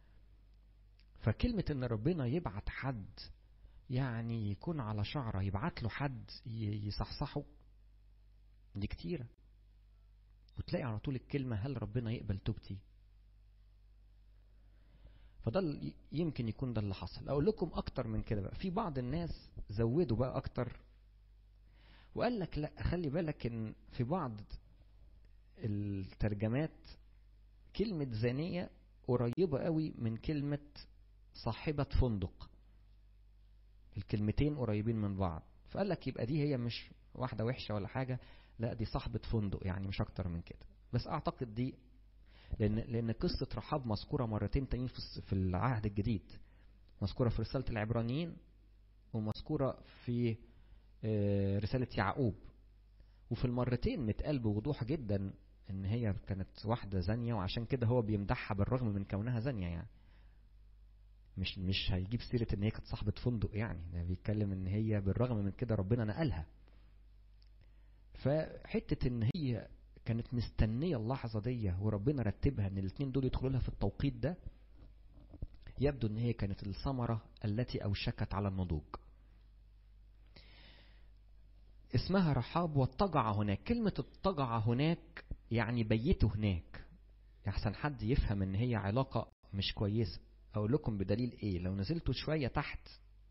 فكلمة ان ربنا يبعت حد يعني يكون على شعره يبعت له حد يصحصحه دي كتيرة وتلاقي على طول الكلمة هل ربنا يقبل توبتي فده يمكن يكون ده اللي حصل اقول لكم اكتر من كده بقى في بعض الناس زودوا بقى اكتر وقال لك لا خلي بالك ان في بعض الترجمات كلمة زانية قريبة قوي من كلمة صاحبة فندق الكلمتين قريبين من بعض فقال لك يبقى دي هي مش واحدة وحشة ولا حاجة لا دي صاحبة فندق يعني مش اكتر من كده بس اعتقد دي لان لان قصه رحاب مذكوره مرتين تانيين في العهد الجديد مذكوره في رساله العبرانيين ومذكوره في رساله يعقوب وفي المرتين متقال بوضوح جدا ان هي كانت واحده زانيه وعشان كده هو بيمدحها بالرغم من كونها زانيه يعني مش مش هيجيب سيره ان هي كانت صاحبه فندق يعني ده بيتكلم ان هي بالرغم من كده ربنا نقلها فحته ان هي كانت مستنية اللحظة دي وربنا رتبها ان الاثنين دول يدخلوا لها في التوقيت ده يبدو ان هي كانت الثمرة التي اوشكت على النضوج اسمها رحاب واضطجع هناك كلمة اضطجع هناك يعني بيته هناك يحسن حد يفهم ان هي علاقة مش كويسة اقول لكم بدليل ايه لو نزلتوا شوية تحت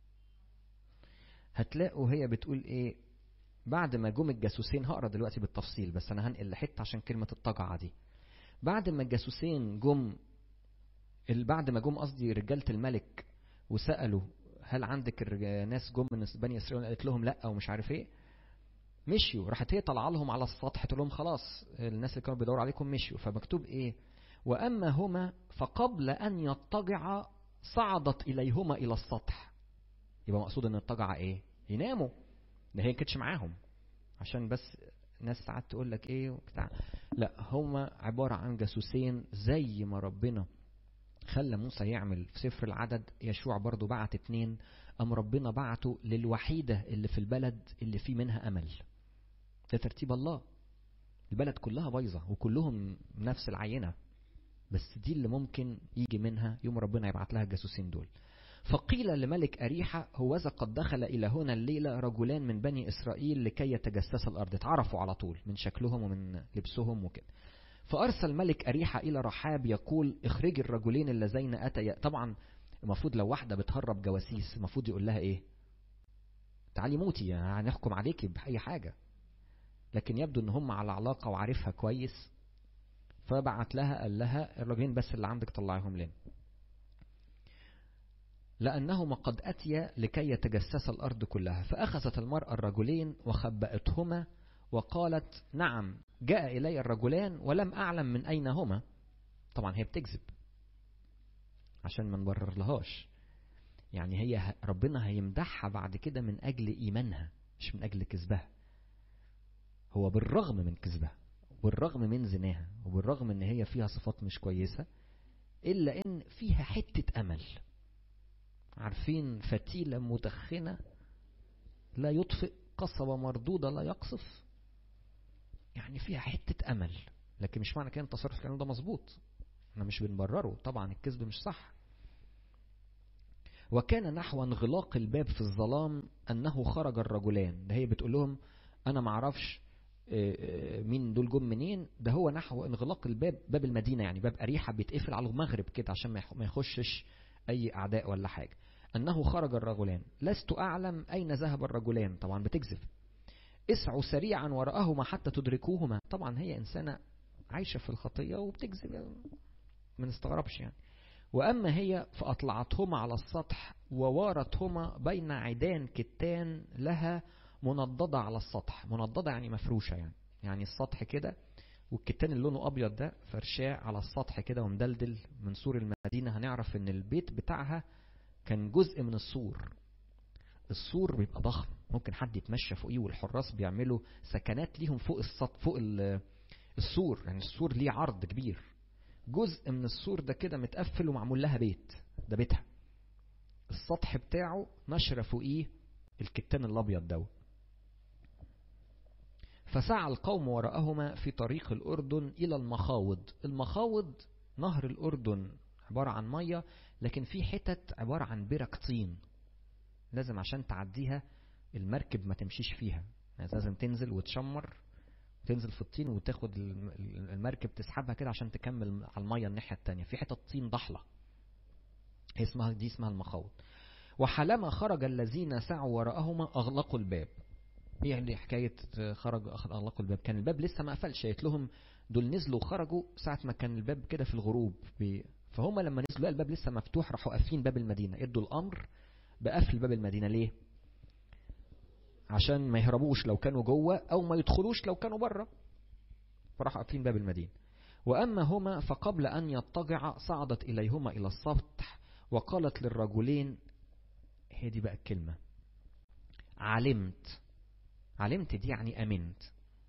هتلاقوا هي بتقول ايه بعد ما جم الجاسوسين هقرا دلوقتي بالتفصيل بس انا هنقل لحته عشان كلمه الطجعه دي بعد ما الجاسوسين جم بعد ما جم قصدي رجاله الملك وسالوا هل عندك ناس جم من بني اسرائيل قالت لهم لا ومش عارف ايه مشيوا راحت هي طالعه لهم على السطح تقول لهم خلاص الناس اللي كانوا بيدوروا عليكم مشيوا فمكتوب ايه واما هما فقبل ان يضطجعا صعدت اليهما الى السطح يبقى مقصود ان الطجعه ايه يناموا ده هي كانتش معاهم عشان بس ناس ساعات تقول لك ايه بتاع لا هما عباره عن جاسوسين زي ما ربنا خلى موسى يعمل في سفر العدد يشوع برضو بعت اتنين أم ربنا بعته للوحيدة اللي في البلد اللي فيه منها أمل ده ترتيب الله البلد كلها بايظة وكلهم نفس العينة بس دي اللي ممكن يجي منها يوم ربنا يبعت لها الجاسوسين دول فقيل لملك أريحة هوذا قد دخل إلى هنا الليلة رجلان من بني إسرائيل لكي يتجسس الأرض اتعرفوا على طول من شكلهم ومن لبسهم وكده فأرسل ملك أريحة إلى رحاب يقول اخرجي الرجلين اللذين أتيا طبعا المفروض لو واحدة بتهرب جواسيس المفروض يقول لها إيه تعالي موتي هنحكم عليكي بأي حاجة لكن يبدو ان هم على علاقة وعارفها كويس فبعت لها قال لها الرجلين بس اللي عندك طلعيهم لنا لأنهما قد أتيا لكي يتجسس الأرض كلها فأخذت المرأة الرجلين وخبأتهما وقالت نعم جاء إلي الرجلان ولم أعلم من أين هما طبعا هي بتكذب عشان ما نبرر لهاش يعني هي ربنا هيمدحها بعد كده من أجل إيمانها مش من أجل كذبها هو بالرغم من كذبها وبالرغم من زناها وبالرغم ان هي فيها صفات مش كويسة الا ان فيها حتة امل عارفين فتيلة مدخنة لا يطفئ قصبة مردودة لا يقصف يعني فيها حتة امل لكن مش معنى كده التصرف الكلام ده مظبوط احنا مش بنبرره طبعا الكذب مش صح وكان نحو انغلاق الباب في الظلام انه خرج الرجلان ده هي بتقول لهم انا معرفش مين دول جم منين ده هو نحو انغلاق الباب باب المدينة يعني باب أريحة بيتقفل على المغرب كده عشان ما يخشش أي أعداء ولا حاجة أنه خرج الرجلان لست أعلم أين ذهب الرجلان طبعا بتكذب اسعوا سريعا وراءهما حتى تدركوهما طبعا هي إنسانة عايشة في الخطية وبتكذب ما نستغربش يعني وأما هي فأطلعتهما على السطح ووارتهما بين عيدان كتان لها منضدة على السطح منضدة يعني مفروشة يعني يعني السطح كده والكتان اللي لونه أبيض ده فرشاه على السطح كده ومدلدل من سور المدينة هنعرف إن البيت بتاعها كان جزء من السور السور بيبقى ضخم ممكن حد يتمشى فوقيه والحراس بيعملوا سكنات ليهم فوق السطح فوق السور يعني السور ليه عرض كبير جزء من السور ده كده متقفل ومعمول لها بيت ده بيتها السطح بتاعه نشر فوقيه الكتان الابيض دوت فسعى القوم وراءهما في طريق الأردن إلى المخاوض المخاوض نهر الأردن عبارة عن مية لكن في حتت عبارة عن برك طين لازم عشان تعديها المركب ما تمشيش فيها يعني لازم تنزل وتشمر تنزل في الطين وتاخد المركب تسحبها كده عشان تكمل على المية الناحية التانية في حتت طين ضحلة هي اسمها دي اسمها المخاوض وحلما خرج الذين سعوا وراءهما أغلقوا الباب ايه اللي حكاية خرج أغلقوا الباب كان الباب لسه ما قفلش قالت لهم دول نزلوا وخرجوا ساعة ما كان الباب كده في الغروب بي فهم لما نزلوا الباب لسه مفتوح راحوا قافلين باب المدينة ادوا الأمر بقفل باب المدينة ليه عشان ما يهربوش لو كانوا جوه أو ما يدخلوش لو كانوا بره فراحوا قافلين باب المدينة وأما هما فقبل أن يضطجع صعدت إليهما إلى السطح وقالت للرجلين هي دي بقى الكلمة علمت علمت دي يعني أمنت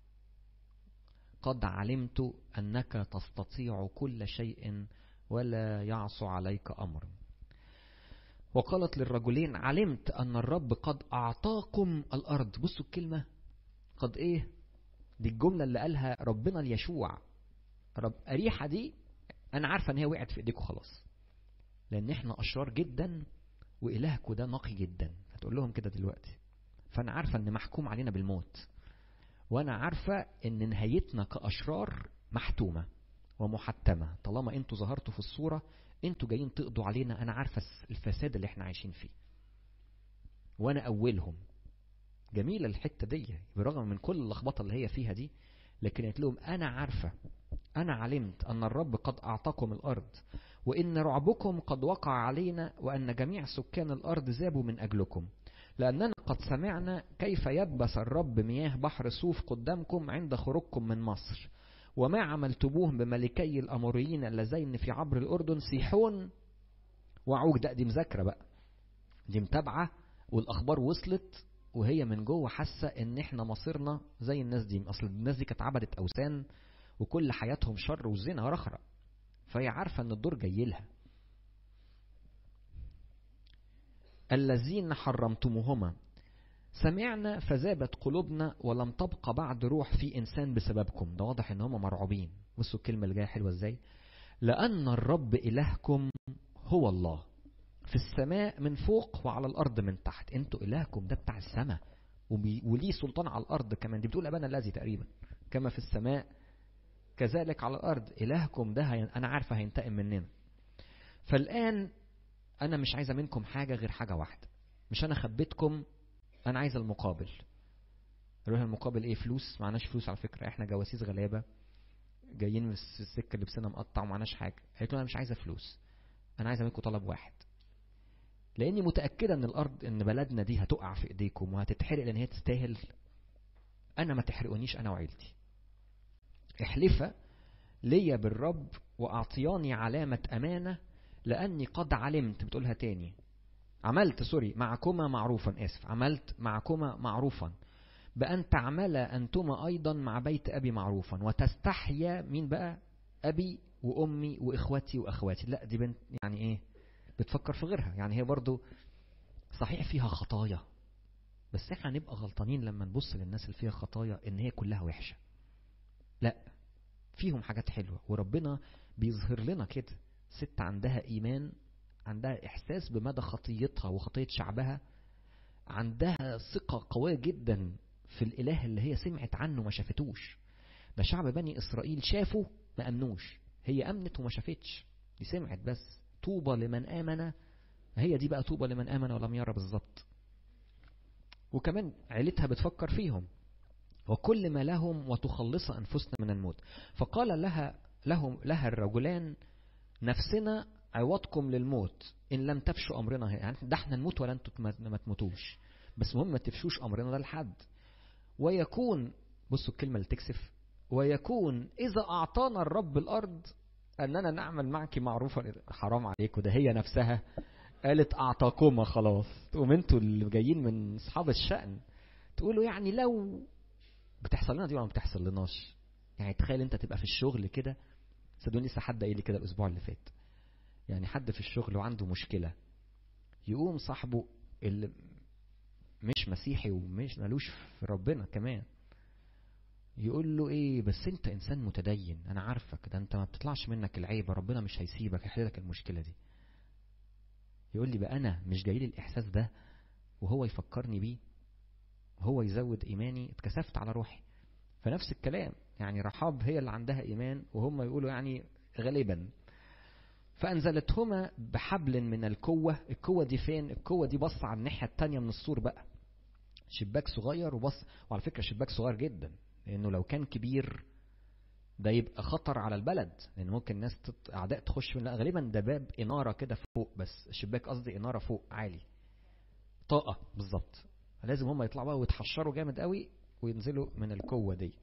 قد علمت أنك تستطيع كل شيء ولا يعصى عليك أمر وقالت للرجلين علمت أن الرب قد أعطاكم الأرض بصوا الكلمة قد إيه دي الجملة اللي قالها ربنا ليشوع رب أريحة دي أنا عارفة أن هي وقعت في إيديكم خلاص لأن إحنا أشرار جدا وإلهكم ده نقي جدا هتقول لهم كده دلوقتي فأنا عارفة أن محكوم علينا بالموت وأنا عارفة أن نهايتنا كأشرار محتومة ومحتمة طالما أنتوا ظهرتوا في الصورة أنتوا جايين تقضوا علينا أنا عارفة الفساد اللي احنا عايشين فيه وأنا أولهم جميلة الحتة دي برغم من كل اللخبطة اللي هي فيها دي لكن قلت لهم أنا عارفة أنا علمت أن الرب قد أعطاكم الأرض وإن رعبكم قد وقع علينا وأن جميع سكان الأرض ذابوا من أجلكم لأننا قد سمعنا كيف يبس الرب مياه بحر صوف قدامكم عند خروجكم من مصر وما عملتموه بملكي الأموريين اللذين في عبر الأردن سيحون وعوج ده دي مذاكرة بقى دي متابعة والأخبار وصلت وهي من جوه حاسة إن إحنا مصيرنا زي الناس دي أصل الناس دي كانت عبدت أوثان وكل حياتهم شر وزنا ورخرة فهي عارفة إن الدور جاي لها الذين حرمتموهما سمعنا فذابت قلوبنا ولم تبقى بعد روح في إنسان بسببكم ده واضح إن هم مرعوبين بصوا الكلمة اللي جاية حلوة إزاي لأن الرب إلهكم هو الله في السماء من فوق وعلى الأرض من تحت انتوا إلهكم ده بتاع السماء وليه سلطان على الأرض كمان دي بتقول أبانا الذي تقريبا كما في السماء كذلك على الأرض إلهكم ده هي... أنا عارفة هينتقم مننا فالآن أنا مش عايزة منكم حاجة غير حاجة واحدة مش أنا خبيتكم أنا عايز المقابل روح المقابل إيه فلوس معناش فلوس على فكرة إحنا جواسيس غلابة جايين من السكة لبسنا مقطع ومعناش حاجة قالت له أنا مش عايزة فلوس أنا عايزة منكم طلب واحد لاني متاكده ان الارض ان بلدنا دي هتقع في ايديكم وهتتحرق لان هي تستاهل انا ما تحرقونيش انا وعيلتي احلفا ليا بالرب واعطياني علامه امانه لاني قد علمت بتقولها تاني عملت سوري معكما معروفا اسف عملت معكما معروفا بان تعملا انتما ايضا مع بيت ابي معروفا وتستحيا مين بقى ابي وامي واخواتي واخواتي لا دي بنت يعني ايه بتفكر في غيرها يعني هي برضو صحيح فيها خطايا بس احنا هنبقى غلطانين لما نبص للناس اللي فيها خطايا ان هي كلها وحشة لا فيهم حاجات حلوة وربنا بيظهر لنا كده ست عندها ايمان عندها احساس بمدى خطيتها وخطية شعبها عندها ثقة قوية جدا في الاله اللي هي سمعت عنه ما شافتوش ده شعب بني اسرائيل شافوا ما امنوش هي امنت وما شافتش دي سمعت بس طوبى لمن آمن هي دي بقى طوبى لمن آمن ولم يرى بالظبط وكمان عيلتها بتفكر فيهم وكل ما لهم وتخلص أنفسنا من الموت فقال لها لهم لها الرجلان نفسنا عوضكم للموت إن لم تفشوا أمرنا يعني ده احنا نموت ولا انتوا ما تموتوش بس مهم ما تفشوش أمرنا ده لحد ويكون بصوا الكلمة اللي تكسف ويكون إذا أعطانا الرب الأرض أننا نعمل معك معروفا حرام عليكم ده هي نفسها قالت أعطاكما خلاص تقوم انتوا اللي جايين من أصحاب الشأن تقولوا يعني لو بتحصل لنا دي ولا ما بتحصل لناش يعني تخيل انت تبقى في الشغل كده صدقوني لسه حد قايل لي كده الأسبوع اللي فات يعني حد في الشغل وعنده مشكلة يقوم صاحبه اللي مش مسيحي ومش ملوش في ربنا كمان يقول له ايه بس انت انسان متدين انا عارفك ده انت ما بتطلعش منك العيبه ربنا مش هيسيبك يحل لك المشكله دي يقول لي بقى انا مش جاي لي الاحساس ده وهو يفكرني بيه هو يزود ايماني اتكسفت على روحي فنفس الكلام يعني رحاب هي اللي عندها ايمان وهم يقولوا يعني غالبا فانزلتهما بحبل من الكوه الكوه دي فين الكوه دي بص على الناحيه التانية من السور بقى شباك صغير وبص وعلى فكره شباك صغير جدا لانه لو كان كبير ده يبقى خطر على البلد لان ممكن الناس تط... اعداء تخش من لا غالبا ده باب اناره كده فوق بس الشباك قصدي اناره فوق عالي طاقه بالظبط لازم هم يطلعوا بقى ويتحشروا جامد قوي وينزلوا من القوه دي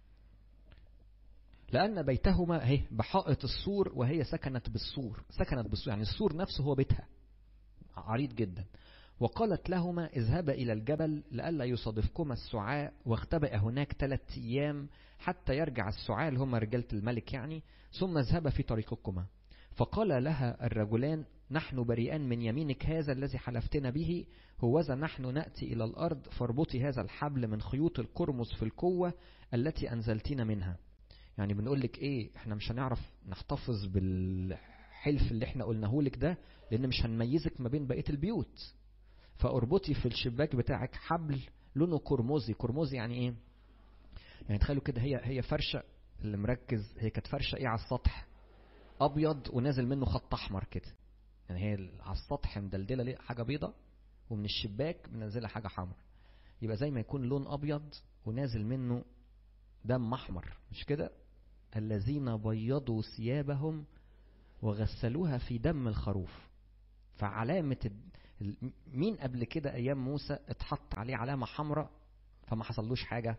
لأن بيتهما اهي بحائط السور وهي سكنت بالسور سكنت بالسور يعني السور نفسه هو بيتها عريض جدا وقالت لهما اذهبا إلى الجبل لئلا يصادفكما السعاء واختبأ هناك ثلاثة أيام حتى يرجع السعاء اللي هم رجالة الملك يعني ثم اذهبا في طريقكما فقال لها الرجلان نحن بريئان من يمينك هذا الذي حلفتنا به هوذا نحن نأتي إلى الأرض فاربطي هذا الحبل من خيوط القرمز في القوة التي أنزلتنا منها يعني بنقول لك ايه احنا مش هنعرف نحتفظ بالحلف اللي احنا قلناه لك ده لان مش هنميزك ما بين بقيه البيوت فاربطي في الشباك بتاعك حبل لونه قرمزي قرمزي يعني ايه يعني تخيلوا كده هي هي فرشه اللي مركز هي كانت فرشه ايه على السطح ابيض ونازل منه خط احمر كده يعني هي على السطح مدلدله ليه حاجه بيضه ومن الشباك منزله حاجه حمر يبقى زي ما يكون لون ابيض ونازل منه دم احمر مش كده الذين بيضوا ثيابهم وغسلوها في دم الخروف فعلامة مين قبل كده أيام موسى اتحط عليه علامة حمراء فما حصلوش حاجة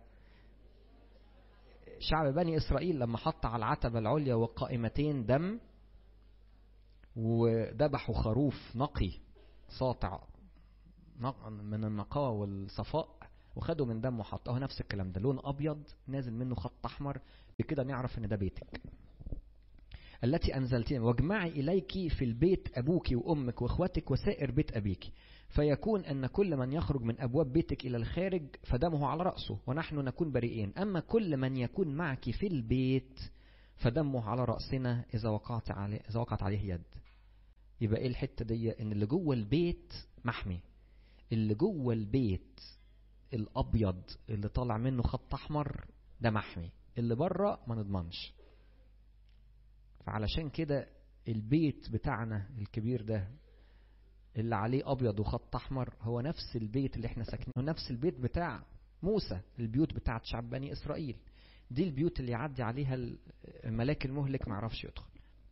شعب بني إسرائيل لما حط على العتبة العليا والقائمتين دم وذبحوا خروف نقي ساطع من النقاوة والصفاء وخدوا من دمه وحطوه نفس الكلام ده لون أبيض نازل منه خط أحمر بكده نعرف إن ده بيتك التي أنزلتين واجمعي إليك في البيت أبوك وأمك وإخوتك وسائر بيت أبيك فيكون أن كل من يخرج من أبواب بيتك إلى الخارج فدمه على رأسه ونحن نكون بريئين أما كل من يكون معك في البيت فدمه على رأسنا إذا وقعت عليه إذا وقعت عليه يد يبقى إيه الحتة دي إن اللي جوه البيت محمي اللي جوه البيت الأبيض اللي طالع منه خط أحمر ده محمي اللي بره ما نضمنش فعلشان كده البيت بتاعنا الكبير ده اللي عليه ابيض وخط احمر هو نفس البيت اللي احنا ساكنين هو نفس البيت بتاع موسى البيوت بتاعت شعب بني اسرائيل دي البيوت اللي يعدي عليها الملاك المهلك ما يعرفش يدخل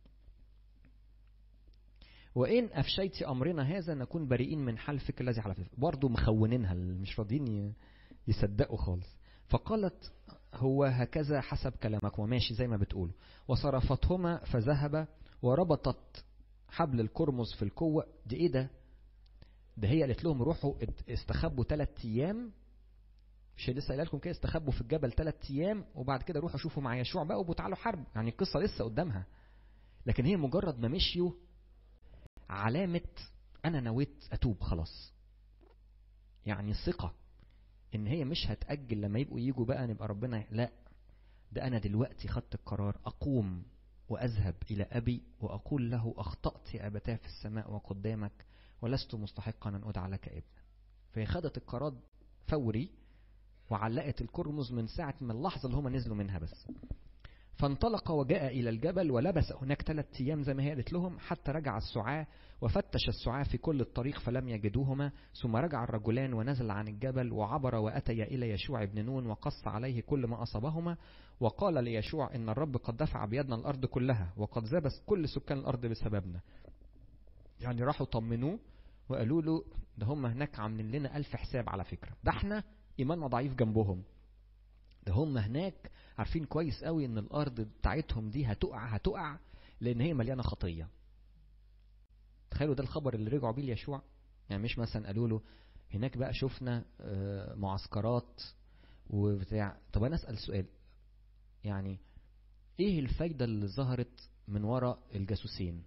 وإن أفشيت أمرنا هذا نكون بريئين من حلفك الذي حلفت برضه مخونينها مش راضيين يصدقوا خالص فقالت هو هكذا حسب كلامك وماشي زي ما بتقول وصرفتهما فذهب وربطت حبل الكرمز في الكوة دي ايه ده ده هي قالت لهم روحوا استخبوا ثلاث ايام مش لسه قايله لكم كده استخبوا في الجبل ثلاث ايام وبعد كده روحوا شوفوا مع يشوع بقى وتعالوا حرب يعني القصه لسه قدامها لكن هي مجرد ما مشيوا علامه انا نويت اتوب خلاص يعني ثقه ان هي مش هتأجل لما يبقوا يجوا بقى نبقى ربنا لا ده انا دلوقتي خدت القرار اقوم واذهب الى ابي واقول له اخطأت يا ابتاه في السماء وقدامك ولست مستحقا ان ادعى لك ابنا فهي خدت القرار فوري وعلقت الكرمز من ساعة من اللحظة اللي هم نزلوا منها بس فانطلق وجاء إلى الجبل ولبس هناك ثلاثة أيام زي ما هي قالت لهم حتى رجع السعاة وفتش السعاة في كل الطريق فلم يجدوهما ثم رجع الرجلان ونزل عن الجبل وعبر وأتي إلى يشوع بن نون وقص عليه كل ما أصابهما وقال ليشوع إن الرب قد دفع بيدنا الأرض كلها وقد زبس كل سكان الأرض بسببنا يعني راحوا طمنوه وقالوا له ده هم هناك عاملين لنا ألف حساب على فكرة ده احنا إيماننا ضعيف جنبهم ده هم هناك عارفين كويس قوي ان الارض بتاعتهم دي هتقع هتقع لان هي مليانه خطيه تخيلوا ده الخبر اللي رجعوا بيه ليشوع يعني مش مثلا قالوا له هناك بقى شفنا معسكرات وبتاع طب انا اسال سؤال يعني ايه الفايده اللي ظهرت من وراء الجاسوسين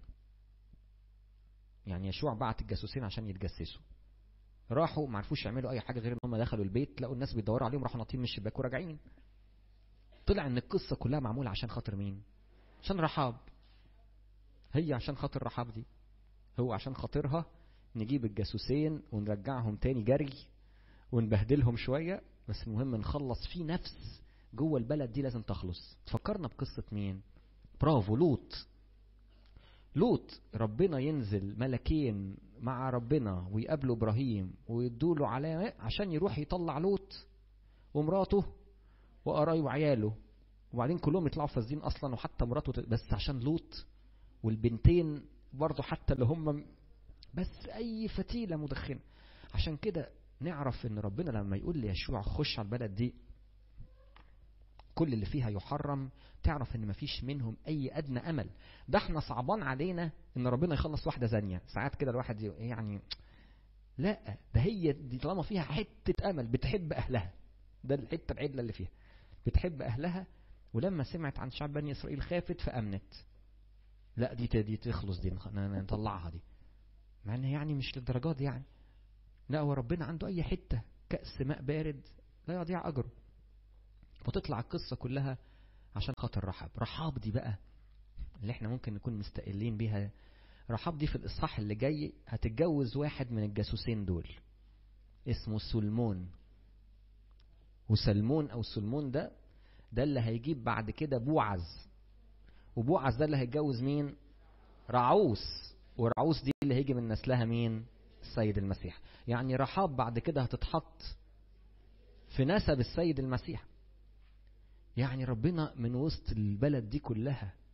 يعني يشوع بعت الجاسوسين عشان يتجسسوا راحوا ما عرفوش يعملوا اي حاجه غير ان هم دخلوا البيت لقوا الناس بيدوروا عليهم راحوا ناطين من الشباك وراجعين طلع ان القصه كلها معموله عشان خاطر مين عشان رحاب هي عشان خاطر رحاب دي هو عشان خاطرها نجيب الجاسوسين ونرجعهم تاني جري ونبهدلهم شويه بس المهم نخلص في نفس جوه البلد دي لازم تخلص تفكرنا بقصه مين برافو لوط لوط ربنا ينزل ملكين مع ربنا ويقابلوا ابراهيم ويدوا له علامه عشان يروح يطلع لوط ومراته وقرايه وعياله وبعدين كلهم يطلعوا فاسدين اصلا وحتى مراته بس عشان لوط والبنتين برضه حتى اللي هم بس اي فتيله مدخنه عشان كده نعرف ان ربنا لما يقول ليشوع خش على البلد دي كل اللي فيها يحرم تعرف ان مفيش منهم اي ادنى امل ده احنا صعبان علينا ان ربنا يخلص واحده زانيه ساعات كده الواحد يعني لا ده هي دي طالما فيها حته امل بتحب اهلها ده الحته العدله اللي فيها بتحب اهلها ولما سمعت عن شعب بني اسرائيل خافت فامنت لا دي دي تخلص دي نطلعها دي مع ان يعني مش للدرجات دي يعني لا هو ربنا عنده اي حته كاس ماء بارد لا يضيع اجره وتطلع القصة كلها عشان خاطر رحاب رحاب دي بقى اللي احنا ممكن نكون مستقلين بيها رحاب دي في الإصحاح اللي جاي هتتجوز واحد من الجاسوسين دول اسمه سلمون وسلمون أو سلمون ده ده اللي هيجيب بعد كده بوعز وبوعز ده اللي هيتجوز مين رعوس ورعوس دي اللي هيجي من نسلها مين السيد المسيح يعني رحاب بعد كده هتتحط في نسب السيد المسيح يعني ربنا من وسط البلد دي كلها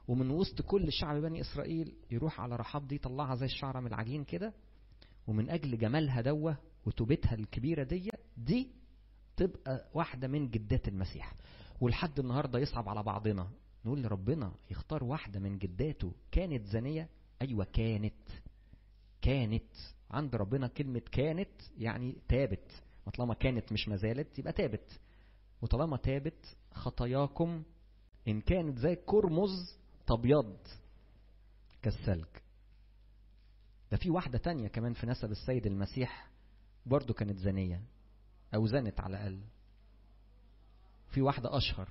ومن وسط كل شعب بني اسرائيل يروح على رحاب دي يطلعها زي الشعره من العجين كده ومن اجل جمالها دوه وتوبتها الكبيره دي دي تبقى واحده من جدات المسيح ولحد النهارده يصعب على بعضنا نقول لربنا يختار واحده من جداته كانت زانيه ايوه كانت كانت عند ربنا كلمه كانت يعني تابت طالما كانت مش ما زالت يبقى تابت وطالما تابت خطاياكم ان كانت زي كرمز تبيض كالثلج ده في واحدة تانية كمان في نسب السيد المسيح برضو كانت زانية أو زنت على الأقل في واحدة أشهر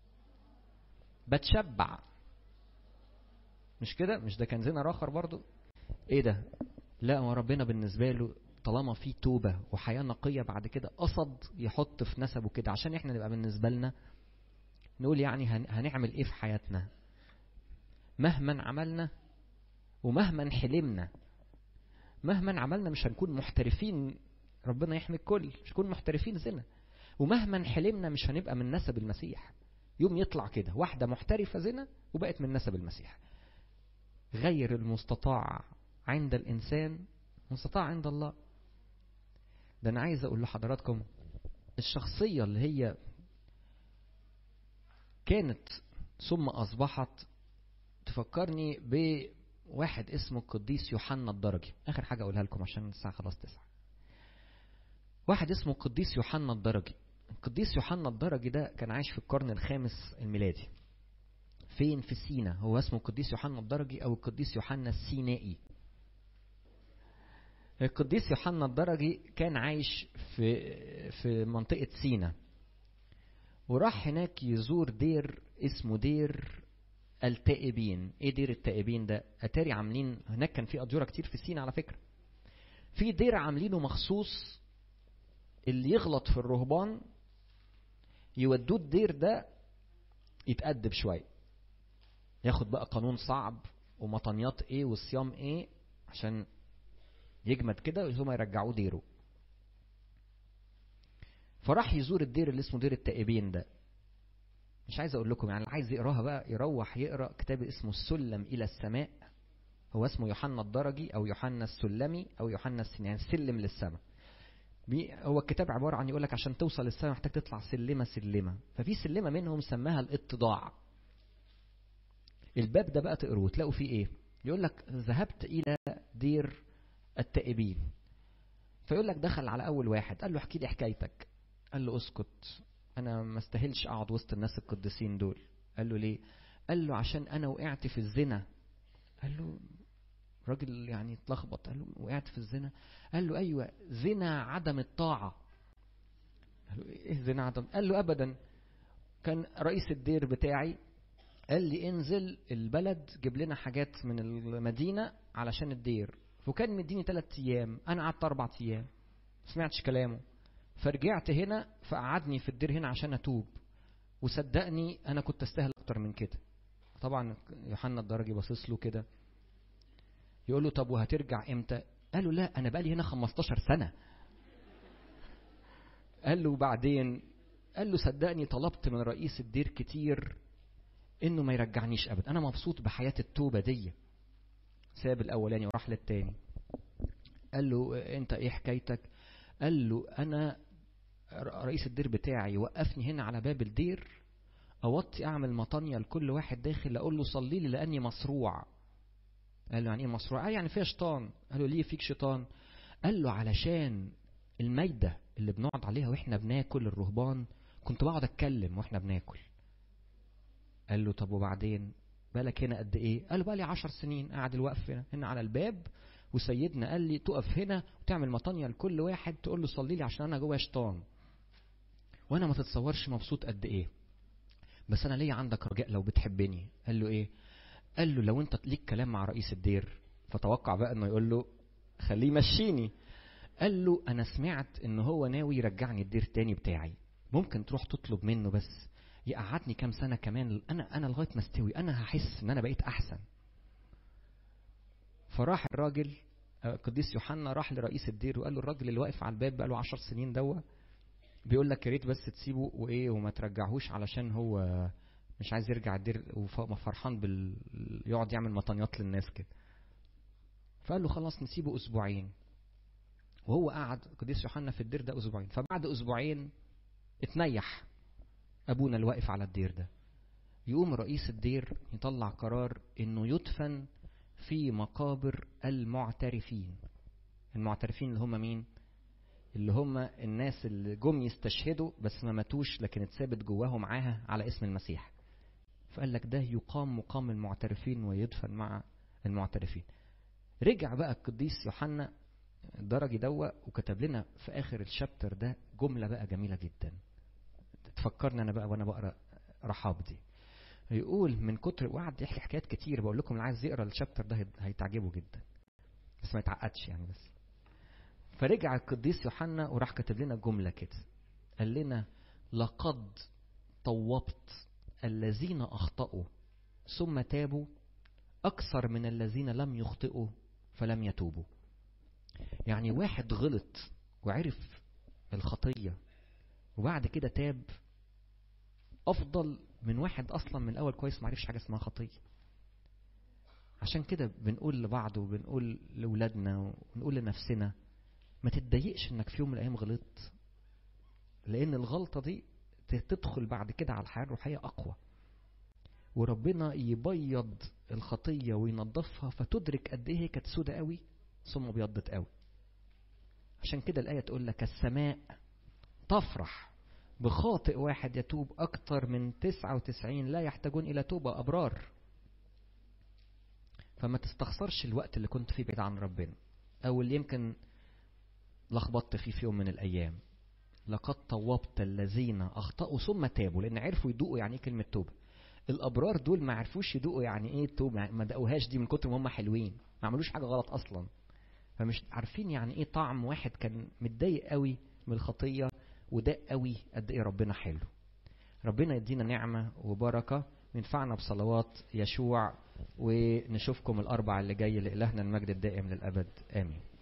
بتشبع مش كده مش ده كان زنا آخر برضو ايه ده لا هو ربنا بالنسبة له طالما في توبة وحياة نقية بعد كده قصد يحط في نسبه كده عشان احنا نبقى بالنسبة لنا نقول يعني هنعمل ايه في حياتنا مهما عملنا ومهما حلمنا مهما عملنا مش هنكون محترفين ربنا يحمي الكل مش هنكون محترفين زنا ومهما حلمنا مش هنبقى من نسب المسيح يوم يطلع كده واحدة محترفة زنا وبقت من نسب المسيح غير المستطاع عند الإنسان مستطاع عند الله ده أنا عايز أقول لحضراتكم الشخصية اللي هي كانت ثم أصبحت تفكرني بواحد اسمه القديس يوحنا الدرجي آخر حاجة أقولها لكم عشان الساعة خلاص تسعة واحد اسمه القديس يوحنا الدرجي القديس يوحنا الدرجي ده كان عايش في القرن الخامس الميلادي فين في سينا هو اسمه القديس يوحنا الدرجي أو القديس يوحنا السينائي القديس يوحنا الدرجي كان عايش في في منطقة سينا وراح هناك يزور دير اسمه دير التائبين ايه دير التائبين ده اتاري عاملين هناك كان في اديره كتير في سينا على فكره في دير عاملينه مخصوص اللي يغلط في الرهبان يودوه الدير ده يتأدب شويه ياخد بقى قانون صعب ومطنيات ايه والصيام ايه عشان يجمد كده ثم يرجعوه ديره فراح يزور الدير اللي اسمه دير التائبين ده مش عايز اقول لكم يعني اللي عايز يقراها بقى يروح يقرا كتاب اسمه السلم الى السماء هو اسمه يوحنا الدرجي او يوحنا السلمي او يوحنا السنين يعني سلم للسماء هو الكتاب عبارة عن يقول لك عشان توصل للسماء محتاج تطلع سلمة سلمة ففي سلمة منهم سماها الاتضاع الباب ده بقى تقروه تلاقوا فيه ايه يقول لك ذهبت الى دير التائبين فيقول لك دخل على اول واحد قال له احكي لي حكايتك قال له اسكت انا ما استاهلش اقعد وسط الناس القديسين دول قال له ليه قال له عشان انا وقعت في الزنا قال له راجل يعني اتلخبط قال له وقعت في الزنا قال له ايوه زنا عدم الطاعه قال له ايه زنا عدم قال له ابدا كان رئيس الدير بتاعي قال لي انزل البلد جيب لنا حاجات من المدينه علشان الدير وكان مديني ثلاث ايام انا قعدت اربع ايام ما سمعتش كلامه فرجعت هنا فقعدني في الدير هنا عشان اتوب وصدقني انا كنت استاهل اكتر من كده طبعا يوحنا الدرجي باصص له كده يقول له طب وهترجع امتى قال له لا انا بقالي هنا 15 سنه قال له بعدين قال له صدقني طلبت من رئيس الدير كتير انه ما يرجعنيش ابدا انا مبسوط بحياه التوبه دي ساب الاولاني وراح للتاني قال له انت ايه حكايتك قال له انا رئيس الدير بتاعي وقفني هنا على باب الدير اوطي اعمل مطانية لكل واحد داخل اقول له صلي لي لاني مصروع قال له يعني ايه مصروع قال يعني فيها شيطان قال له ليه فيك شيطان قال له علشان المايدة اللي بنقعد عليها واحنا بناكل الرهبان كنت بقعد اتكلم واحنا بناكل قال له طب وبعدين بالك هنا قد ايه قال له بقى لي عشر سنين قاعد الوقف هنا, هنا على الباب وسيدنا قال لي تقف هنا وتعمل مطانية لكل واحد تقول له صلي لي عشان انا جوه شيطان وانا ما تتصورش مبسوط قد ايه بس انا ليا عندك رجاء لو بتحبني قال له ايه قال له لو انت ليك كلام مع رئيس الدير فتوقع بقى انه يقول له خليه يمشيني قال له انا سمعت ان هو ناوي يرجعني الدير تاني بتاعي ممكن تروح تطلب منه بس يقعدني كام سنه كمان انا انا لغايه ما استوي انا هحس ان انا بقيت احسن فراح الراجل القديس يوحنا راح لرئيس الدير وقال له الراجل اللي واقف على الباب بقى له 10 سنين دوا بيقول لك يا ريت بس تسيبه وايه وما ترجعهوش علشان هو مش عايز يرجع الدير وفرحان بال يقعد يعمل مطنيات للناس كده فقال له خلاص نسيبه اسبوعين وهو قعد قديس يوحنا في الدير ده اسبوعين فبعد اسبوعين اتنيح ابونا الواقف على الدير ده يقوم رئيس الدير يطلع قرار انه يدفن في مقابر المعترفين المعترفين اللي هم مين اللي هم الناس اللي جم يستشهدوا بس ما ماتوش لكن اتثابت جواهم معاها على اسم المسيح فقال لك ده يقام مقام المعترفين ويدفن مع المعترفين رجع بقى القديس يوحنا الدرجي دوا وكتب لنا في اخر الشابتر ده جمله بقى جميله جدا تفكرني انا بقى وانا بقرا رحاب دي يقول من كتر وقعد يحكي حكايات كتير بقول لكم اللي عايز يقرا الشابتر ده هيتعجبه جدا بس ما يتعقدش يعني بس فرجع القديس يوحنا وراح كاتب لنا جمله كده قال لنا لقد طوبت الذين اخطاوا ثم تابوا اكثر من الذين لم يخطئوا فلم يتوبوا يعني واحد غلط وعرف الخطيه وبعد كده تاب افضل من واحد اصلا من الاول كويس ما عرفش حاجه اسمها خطيه عشان كده بنقول لبعض وبنقول لاولادنا ونقول لنفسنا ما تتضايقش انك في يوم من الايام غلطت لان الغلطه دي تدخل بعد كده على الحياه الروحيه اقوى وربنا يبيض الخطيه وينظفها فتدرك قد ايه هي كانت سودة قوي ثم ابيضت قوي عشان كده الايه تقول لك السماء تفرح بخاطئ واحد يتوب أكثر من 99 لا يحتاجون إلى توبة أبرار فما تستخسرش الوقت اللي كنت فيه بعيد عن ربنا أو اللي يمكن لخبطت فيه في يوم من الأيام لقد طوبت الذين أخطأوا ثم تابوا لأن عرفوا يدوقوا يعني إيه كلمة توبة الأبرار دول ما عرفوش يدوقوا يعني إيه توبة ما دقوهاش دي من كتر ما هم حلوين ما عملوش حاجة غلط أصلا فمش عارفين يعني إيه طعم واحد كان متضايق قوي من الخطية وده قوي قد ايه ربنا حلو ربنا يدينا نعمة وبركة وينفعنا بصلوات يشوع ونشوفكم الأربع اللي جاي لإلهنا المجد الدائم للأبد آمين